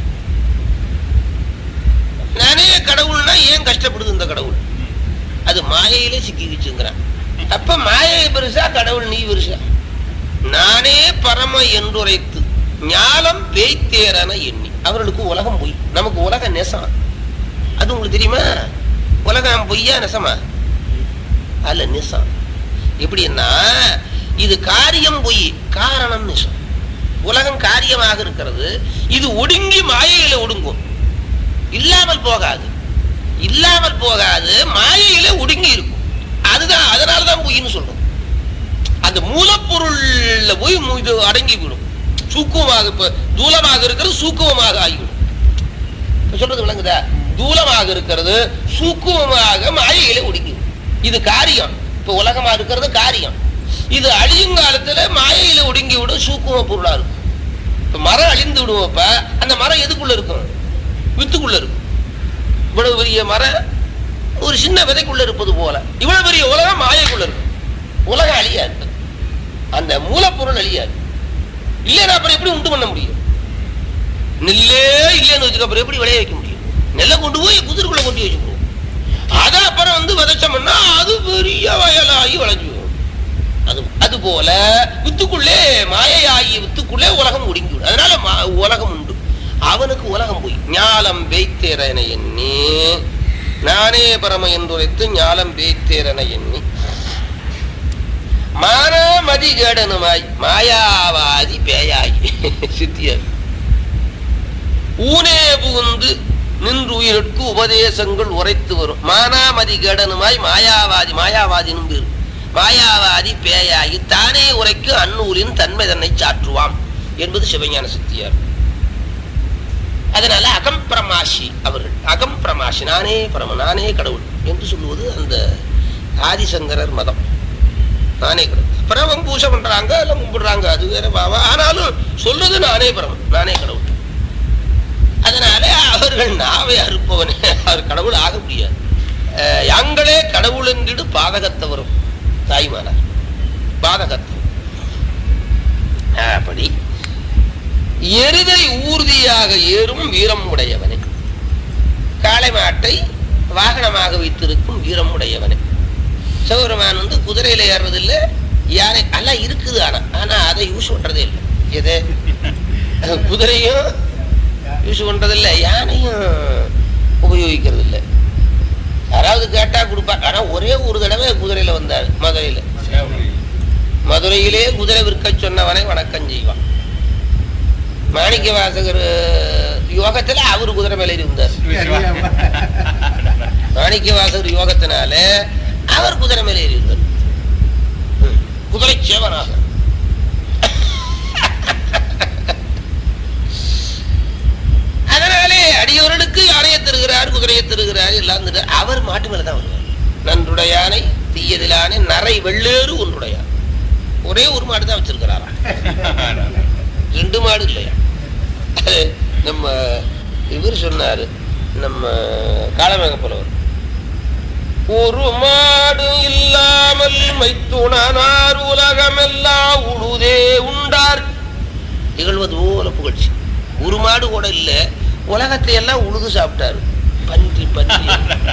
A: நானே கடவுள்னா ஏன் கஷ்டப்படுது இந்த கடவுள் அது மாயையிலே சிக்கிக்கிச்சுங்கிறான் அப்ப மாயை பெருசா கடவுள் நீ பெருசா நானே பரம என்றுரைத்து ஞானம் பேய்த்தேரன எண்ணி அவர்களுக்கு உலகம் பொய் நமக்கு உலக நெசம் அது உங்களுக்கு தெரியுமா உலகம் பொய்யா நெசமா அல்ல நெசம் எப்படின்னா இது காரியம் பொய் காரணம் நிசம் உலகம் காரியமாக இருக்கிறது இது ஒடுங்கி மாயையில ஒடுங்கும் இல்லாமல் போகாது இல்லாமல் போகாது மாயையில ஒடுங்கி இருக்கும் அதுதான் அதனாலதான் பொய்ன்னு சொல்றோம் அந்த மூலப்பொருள்ல போய் மு- இது அடங்கி விடும் சூக்குவமாக இப்ப தூலமாக இருக்கிறது சூக்குவமாக ஆகிவிடும் இப்ப சொல்றது விளங்குதா தூலமாக இருக்கிறது சூக்குவமாக மாயையில ஒடுங்கி விடும். இது காரியம் இப்ப உலகமா இருக்கிறது காரியம் இது அழியும் காலத்துல மாயையில ஒடுங்கி விடும் சூக்குவ பொருளா இருக்கும் இப்ப மரம் அழிந்து விடுவோப்ப அந்த மரம் எதுக்குள்ள இருக்கும் வித்துக்குள்ள இருக்கும் இவ்வளவு பெரிய மரம் ஒரு சின்ன விதைக்குள்ள இருப்பது போல இவ்வளவு பெரிய உலகம் மாயைக்குள்ள இருக்கும் உலகம் அழியாது அந்த மூலப்பொருள் அழியாது இல்லைன்னா அப்புறம் எப்படி உண்டு பண்ண முடியும் நெல்லே இல்லைன்னு வச்சுக்க அப்புறம் எப்படி விளைய வைக்க முடியும் நெல்லை கொண்டு போய் குதிரைக்குள்ள கொண்டு வச்சுக்கணும் அதை அப்புறம் வந்து விதைச்சோம்னா அது பெரிய வயலாகி விளைஞ்சு வரும். அது அது போல வித்துக்குள்ளே மாயையாகி வித்துக்குள்ளே உலகம் ஒடுங்கிவிடும் அதனால மா- உலகம் உண்டு அவனுக்கு உலகம் போய் ஞாலம் பெய்த்தேரன எண்ணி நானே பரம என்றுரைத்து ஞாலம் பெய்த்தேரன எண்ணி மானாமதி கேடனுமாய் மாயாவாதி பேயாகி சித்தியர் ஊனே புகுந்து நின்று உயிருக்கு உபதேசங்கள் உரைத்து வரும் மானாமதி கேடனுமாய் மாயாவாதி மாயாவாதினும் பேர் மாயாவாதி பேயாகி தானே உரைக்கு அந்நூலின் தன்மை தன்னை சாற்றுவாம் என்பது சிவஞான சித்தியார் அதனால அகம்பிரமாஷி அவர்கள் அகம்பிரமாஷி நானே பரம நானே கடவுள் என்று சொல்லுவது அந்த ஆதிசங்கரர் மதம் நானே கடவுள் பிரமம் பூஜை பண்றாங்க எல்லாம் கும்பிடுறாங்க அது வேற பாவா ஆனாலும் சொல்றது நானே பரமம் நானே கடவுள் அதனால அவர்கள் நாவை அறுப்பவனே அவர் கடவுள் ஆக முடியாது அஹ், யாங்களே கடவுள் என்றிடு பாதகத்தவரும் தாய்மானார் பாதகத்தவர் அப்படி எருதை ஊர்தியாக ஏறும் வீரம் உடையவனே காளை மாட்டை வாகனமாக வைத்திருக்கும் வீரம் உடையவனே சிவபெருமான் வந்து குதிரையில ஏறுறதில்லை யாரை எல்லாம் இருக்குது ஆனா ஆனா அதை யூஸ் பண்றதே இல்லை எது குதிரையும் யூஸ் பண்றதில்ல யானையும் உபயோகிக்கிறது இல்லை யாராவது கேட்டா கொடுப்பார் ஆனா ஒரே ஒரு தடவை குதிரையில வந்தார் மதுரையில மதுரையிலே குதிரை விற்க சொன்னவனை வணக்கம் செய்வான் மாணிக்க வாசகர் யோகத்துல அவர் குதிரை மேல ஏறி இருந்தார் மாணிக்க வாசகர் யோகத்தினால அவர் குதிரை மேல ஏறி இருந்தார் ம். குதிரை சேவனாக அதனாலே அடியவர்களுக்கு யானையை தருகிறார் குதிரையை தருகிறார் எல்லாம் தருகிறார். அவர் மாட்டு மேல தான் வருவார் நன்றுடையானை தீயதிலானே நரை வெள்ளேறு ஒன்றுடையான் ஒரே ஒரு மாடு தான் வச்சிருக்கிறாரா ரெண்டு மாடு இல்லையா அது நம்ம இவர் சொன்னாரு நம்ம காலமேக புலவர் ஒரு மாடு இல்லாமல் மைத்துணனார் உலகமெல்லாம் உழுதே உண்டார் நிகழ்வது போல புகழ்ச்சி ஒரு மாடு கூட இல்ல உலகத்தை எல்லாம் உழுது சாப்பிட்டாரு பன்றி பன்றி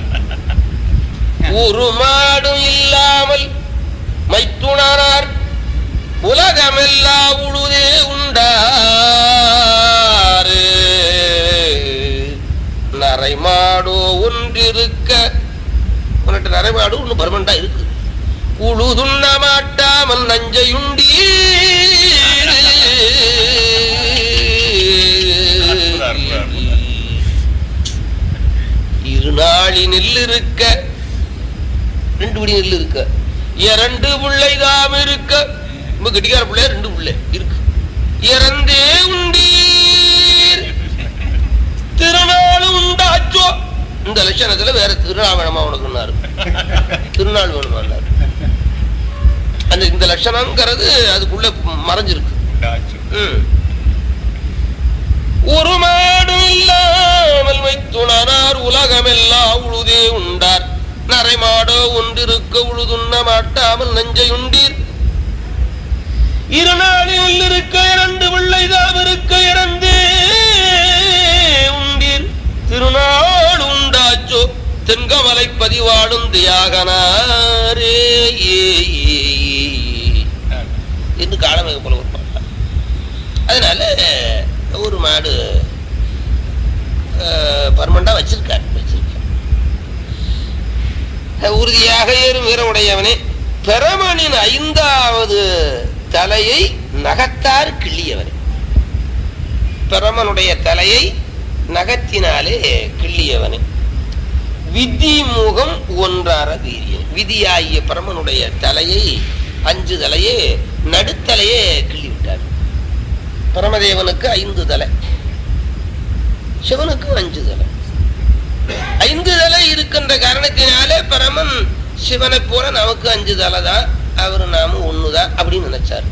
A: ஒரு மாடும் இல்லாமல் மைத்துணனார் உலகமெல்லாம் உழுதே உண்டாரு நரைமாடோ ஒன்றிருக்க உன்னிட்ட நரைமாடு ஒண்ணு பர்மண்டா இருக்கு உழுதுண்ண மாட்டாமல் நஞ்சையுண்டி
B: அற்புதம், அற்புதம், அற்புதம்.
A: இருநாளி நெல் இருக்க ரெண்டு படி நெல் இருக்க இரண்டு பிள்ளை தாம் இருக்க ரொம்ப கெட்டிக்கார பிள்ளை ரெண்டு பிள்ளை இருக்கு இறந்தே உண்டீர் திருநாள் உண்டாச்சோ இந்த லட்சணத்துல வேற திருநாள் வேணுமா உனக்குன்னாரு திருநாள் வேணுமான்னாரு அந்த இந்த லட்சணங்கிறது அதுக்குள்ள மறைஞ்சிருக்கு
B: உண்டாச்சு.
A: ம். ஒரு மாடும் இல்லாமல் வைத்துணனார் உலகமெல்லாம் உழுதே உண்டார் நரைமாடோ ஒன்றிருக்க உழுதுண்ண மாட்டாமல் நஞ்சை உண்டீர் இரு நாளில் இருக்க இரண்டு பிள்ளைதாம் இருக்க இறந்தே உண்டீர் திருநாள் உண்டாச்சோ தென்கமலை பதிவாடும் தியாகனாரே ஏ, ஏ, ஏ. என்று காலமிக போல ஒரு பாடலாம் அதனால ஒரு மாடு பர்மண்டா வச்சிருக்கார் வச்சிருக்கார் அஹ் உறுதியாக ஏறும் வீரமுடையவனே பெரமனின் ஐந்தாவது தலையை நகத்தார் கிள்ளியவனே பெரமனுடைய தலையை நகத்தினாலே கிள்ளியவனே விதி முகம் ஒன்றார வீரியன் விதியாகிய பரமனுடைய தலையை அஞ்சு தலையே நடுத்தலையே கிள்ளி விட்டார் பரமதேவனுக்கு ஐந்து தலை சிவனுக்கு அஞ்சு தலை ஐந்து தலை இருக்கின்ற காரணத்தினாலே பரமன் சிவனை போல நமக்கு அஞ்சு தலை தான் அவரு நாம ஒண்ணுதான் அப்படின்னு நினைச்சாரு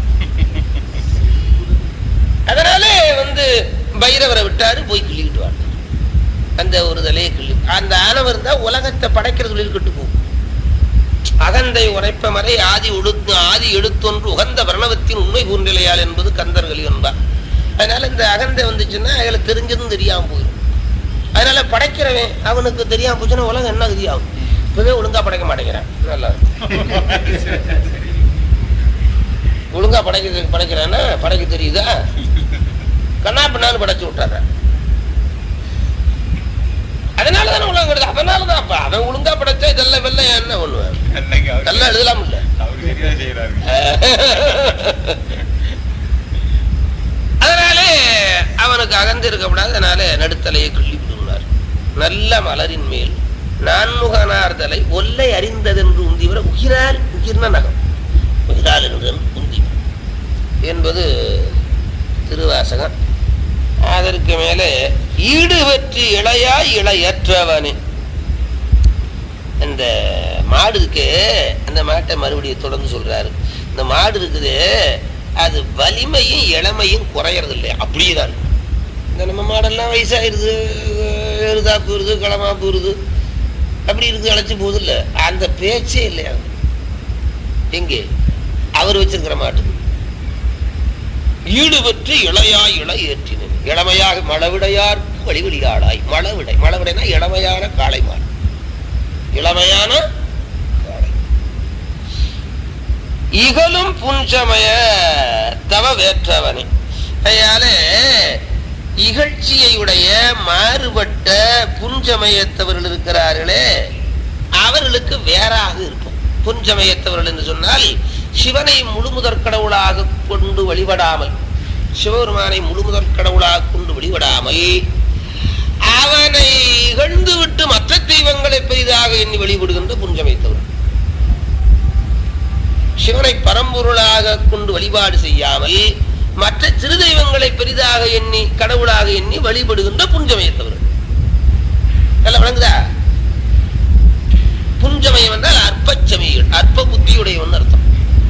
A: அதனாலே வந்து பைரவரை விட்டாரு போய் கிள்ளிக்கிட்டு வாங்க அந்த ஒரு தலையை கிள்ளி அந்த ஆணவர் தான் உலகத்தை படைக்கிற தொழில் கெட்டு போகும் அகந்தை உரைப்ப மறை ஆதி ஒடுத்து ஆதி எடுத்தொன்று உகந்த பிரணவத்தின் உண்மை கூர்நிலையால் என்பது கந்தர்கள் என்பார் அதனால இந்த அகந்தை வந்துச்சுன்னா அதுல தெரிஞ்சதும் தெரியாம போயிடும் அதனால படைக்கிறவன் அவனுக்கு தெரியாம போச்சுன்னா உலகம் என்ன கதியாகும் இப்பவே ஒழுங்கா படைக்க மாட்டேங்கிறான் நல்லா ஒழுங்கா படைக்க படைக்கிறான்னா படைக்க தெரியுதா கண்ணா பின்னான்னு படைச்சு விட்டுறான் அதனாலதானே உலகம் கெடுது அதனாலதான் அப்ப அவன் ஒழுங்கா படைச்சா இதெல்லாம் வெள்ளம் என்ன பண்ணுவேன்
B: அன்னைக்கு அவரு-
A: நல்லா எழுதலாம் இல்ல
B: அவரு சரியா செய்யறாரு
A: அதனாலே அவனுக்கு அகந்து இருக்கக்கூடாது அதனால நடுத்தலையை கிள்ளி விடுகிறார் நல்ல மலரின் மேல் நான்முகனார்தலை ஒல்லை அறிந்ததென்று உந்திவர உகிரால் உகிர்ன நகம் உகிரால் என்று உந்தி என்பது திருவாசகம் அதற்கு மேலே ஈடு பெற்று இளையா இளையற்றவனே இந்த மாடு இருக்கு அந்த மாட்டை மறுபடியும் தொடர்ந்து சொல்றாரு இந்த மாடு இருக்குது அது வலிமையும் இளமையும் குறையறது இல்லை அப்படியேதான் இந்த நம்ம மாடெல்லாம் வயசாயிருது எருதா போயிருது களமா போயிருது அப்படி இருக்கு அழைச்சி போகுது இல்ல அந்த பேச்சே இல்லையா எங்கே அவர் வச்சிருக்கிற மாட்டுக்கு ஈடுபட்டு இளையா இளை ஏற்றினேன் இளமையாக மழவிடையார் வழிவழியாடாய் மழவிடை மழவிடைனா இளமையான காளை மாடு இளமையான காளை இகலும் புஞ்சமய தவ வேற்றவனே அதனால இகழ்ச்சியுடைய மாறுபட்ட புஞ்சமயத்தவர்கள் இருக்கிறார்களே அவர்களுக்கு வேறாக இருக்கும் புஞ்சமயத்தவர்கள் என்று சொன்னால் சிவனை முழுமுதற் கடவுளாக கொண்டு வழிபடாமல் சிவபெருமானை முழுமுதற் கடவுளாக கொண்டு வழிபடாமல் இகழ்ந்து விட்டு மற்ற தெய்வங்களை பெரிதாக எண்ணி வழிபடுகின்ற புஞ்சமைத்தவர் சிவனை பரம்பொருளாக கொண்டு வழிபாடு செய்யாமல் மற்ற சிறு தெய்வங்களை பெரிதாக எண்ணி கடவுளாக எண்ணி வழிபடுகின்ற புஞ்சமயத்தவர்கள் எல்லாம் விளங்குதா புஞ்சமயம் என்றால் அற்பச்சமயங்கள் அற்ப புத்தியுடையவன் அர்த்தம்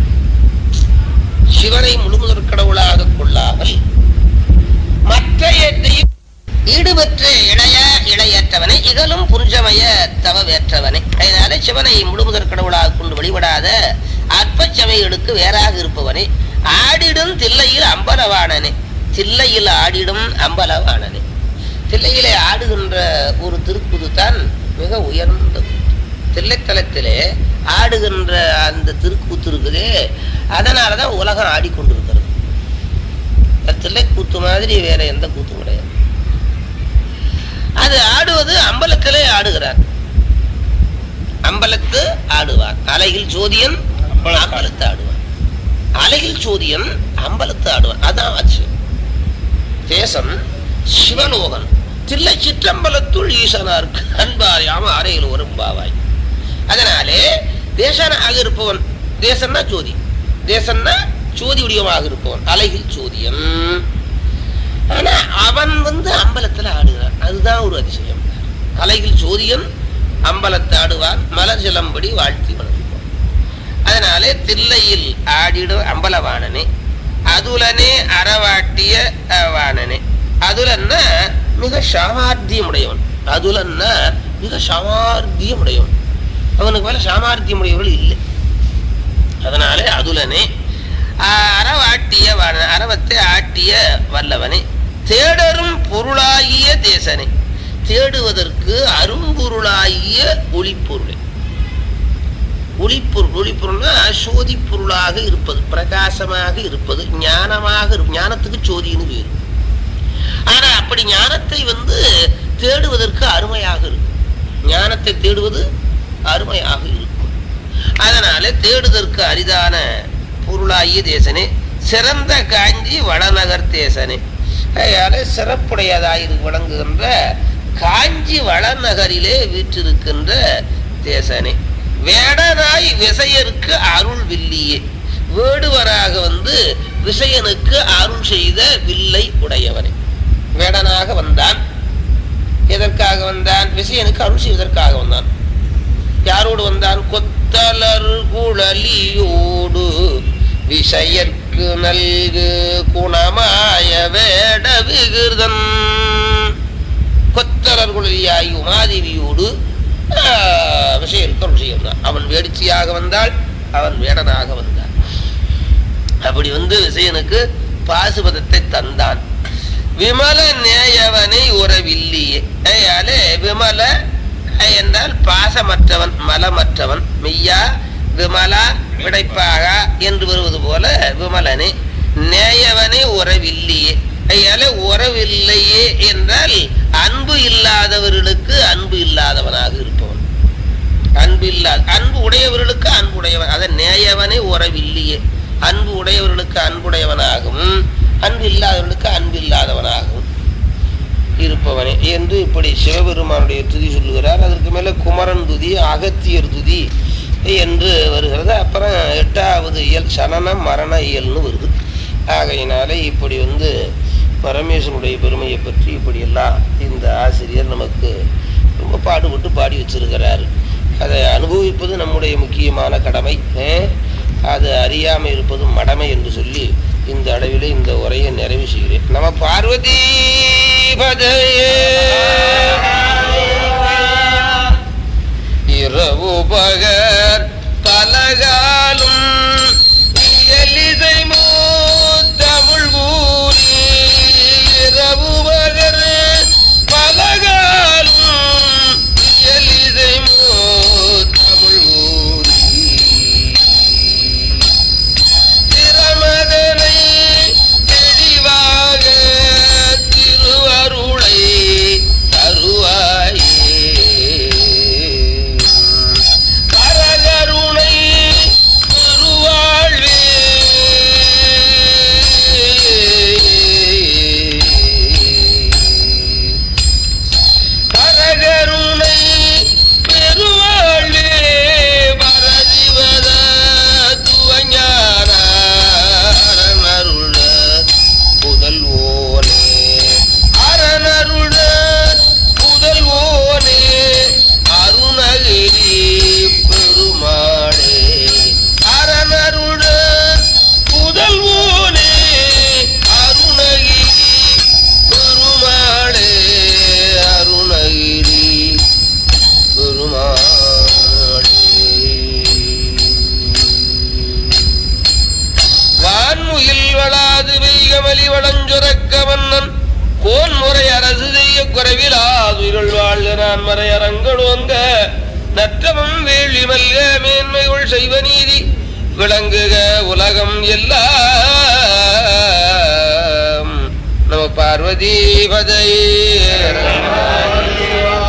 A: சிவனை முழுமுதற் கடவுளாக கொள்ளாமல் மற்ற ஏற்றையும் ஈடுபெற்ற இளைய இளையற்றவனை இகலும் புஞ்சமய தவவேற்றவனை அதனால சிவனை முழுமுதற் கடவுளாக கொண்டு வழிபடாத அற்பச்சமயங்களுக்கு வேறாக இருப்பவனே ஆடிடும் தில்லையில் அம்பலவாணனே தில்லையில் ஆடிடும் அம்பலவாணனே தில்லையிலே ஆடுகின்ற ஒரு திருப்புது தான் மிக உயர்ந்த கூத்து. தில்லைத்தலத்திலே ஆடுகின்ற அந்த திருக்கூத்து இருக்குதே அதனாலதான் உலகம் ஆடிக்கொண்டிருக்கிறது தில்லை கூத்து மாதிரி வேற எந்த கூத்தும் கிடையாது அது ஆடுவது அம்பலத்திலே ஆடுகிறார் அம்பலத்து ஆடுவார் அலையில் ஜோதியன்
B: அம்பலத்து
A: அம்பலத்து ஆடுவார் அலையில் ஜோதியன் அம்பலத்து ஆடுவார் அதான் ஆச்சு தேசம் சிவலோகன் தில்லை சிற்றம்பலத்துள் ஈசனாருக்கு அன்பாரியாம அறையில் வரும் பாவாய் அதனாலே தேசனாக இருப்பவன் தேசம்னா ஜோதி தேசம்னா ஜோதி வடிவமாக இருப்பவன் அலையில் ஜோதியன் ஆனா அவன் வந்து அம்பலத்துல ஆடுகிறான் அதுதான் ஒரு அதிசயம் அலையில் ஜோதியன் அம்பலத்து ஆடுவான் மலர் ஜலம்படி வாழ்த்தி வணங்குவான் அதனாலே தில்லையில் ஆடிடும் அம்பலவாணனே அதுலனே அறவாட்டிய அஹ், வாணனே அதுலன்னா மிக சாமார்த்தியமுடையவன் அதுலன்னா மிக சாமார்த்தியமுடையவன் அவனுக்கு மேல சாமார்த்தியமுடையவர்கள் இல்லை அதனாலே அதுலனே ஆஹ், அறவாட்டிய வாண- அறவத்தை ஆட்டிய வல்லவனே தேடரும் பொருளாகிய தேசனே தேடுவதற்கு அரும்பொருளாகிய ஒளிப்பொருளே ஒளிப்பொருள் ஒளிப்பொருள்னா சோதி பொருளாக இருப்பது பிரகாசமாக இருப்பது ஞானமாக இரு- ஞானத்துக்கு சோதின்னு பேரு ஆனா அப்படி ஞானத்தை வந்து தேடுவதற்கு அருமையாக இருக்கும் ஞானத்தை தேடுவது அருமையாக இருக்கும் அதனால தேடுதற்கு அரிதான பொருளாகிய தேசனே சிறந்த காஞ்சி வளநகர் தேசனே அதனால சிறப்புடையதாய் இது விளங்குகின்ற காஞ்சி வளநகரிலே வீற்றிருக்கின்ற தேசனே வேடனாய் விசையருக்கு அருள் வில்லியே வேடுவராக வந்து விசயனுக்கு அருள் செய்த வில்லை உடையவனே வேடனாக வந்தான் எதற்காக வந்தான் விசயனுக்கு அருள் செய்வதற்காக வந்தான் யாரோடு வந்தான் கொத்தலர் குழலியோடு விஷயற்கு நல்கு குணமாய வேட விகிருதன் கொத்தலர் குழலியாய் உமாதேவியோடு ஆஹ், விஷயருக்கு அருள் செய்ய வந்தான் அவன் வேடிக்கையாக வந்தாள் அவன் வேடனாக வந்தான் அப்படி வந்து விசயனுக்கு பாசுபதத்தை தந்தான் விமல நேயவனை உறவில்லியே அயாலே விமல என்றால் பாசமற்றவன் மலமற்றவன் மெய்யா விமலா விடைப்பாக என்று வருவது போல விமலனே நேயவனே உறவில்லையே அயால உறவில்லையே என்றால் அன்பு இல்லாதவர்களுக்கு அன்பு இல்லாதவனாக இருப்பவன் அன்பு இல்லாத அன்பு உடையவர்களுக்கு அன்பு உடையவன் அதை நேயவனே உறவில்லையே அன்பு உடையவர்களுக்கு அன்புடையவனாகவும் அன்பு இல்லாதவர்களுக்கு அன்பு இல்லாதவனாகவும் இருப்பவனே என்று இப்படி சிவபெருமானுடைய துதி சொல்லுகிறார் அதற்கு மேல குமரன் துதி அகத்தியர் துதி என்று வருகிறது அப்புறம் எட்டாவது இயல் சனனம் மரண இயல்னு வருது ஆகையினாலே இப்படி வந்து பரமேஸ்வரனுடைய பெருமையை பற்றி இப்படி எல்லாம் இந்த ஆசிரியர் நமக்கு ரொம்ப பாடுபட்டு பாடி வச்சிருக்கிறார் அதை அனுபவிப்பது நம்முடைய முக்கியமான கடமை அஹ், அது அறியாமல் இருப்பது மடமை என்று சொல்லி இந்த அளவிலே இந்த உரையை நிறைவு செய்கிறேன் நம பார்வதி பதையே இரவு பகர் பலகாலும் எலிசை தமிழ் கூறி இரவு பகர் பலகாலும் எலிசை தமிழ் கூறி திறமதனை தெளிவாக திருவருளை நான் மறையரங்களோங்க நற்றமும் வேள்வி மல்க மேன்மைகள் செய்வ நீதி விளங்குக உலகம் எல்லாம் நம பார்வதி பதையே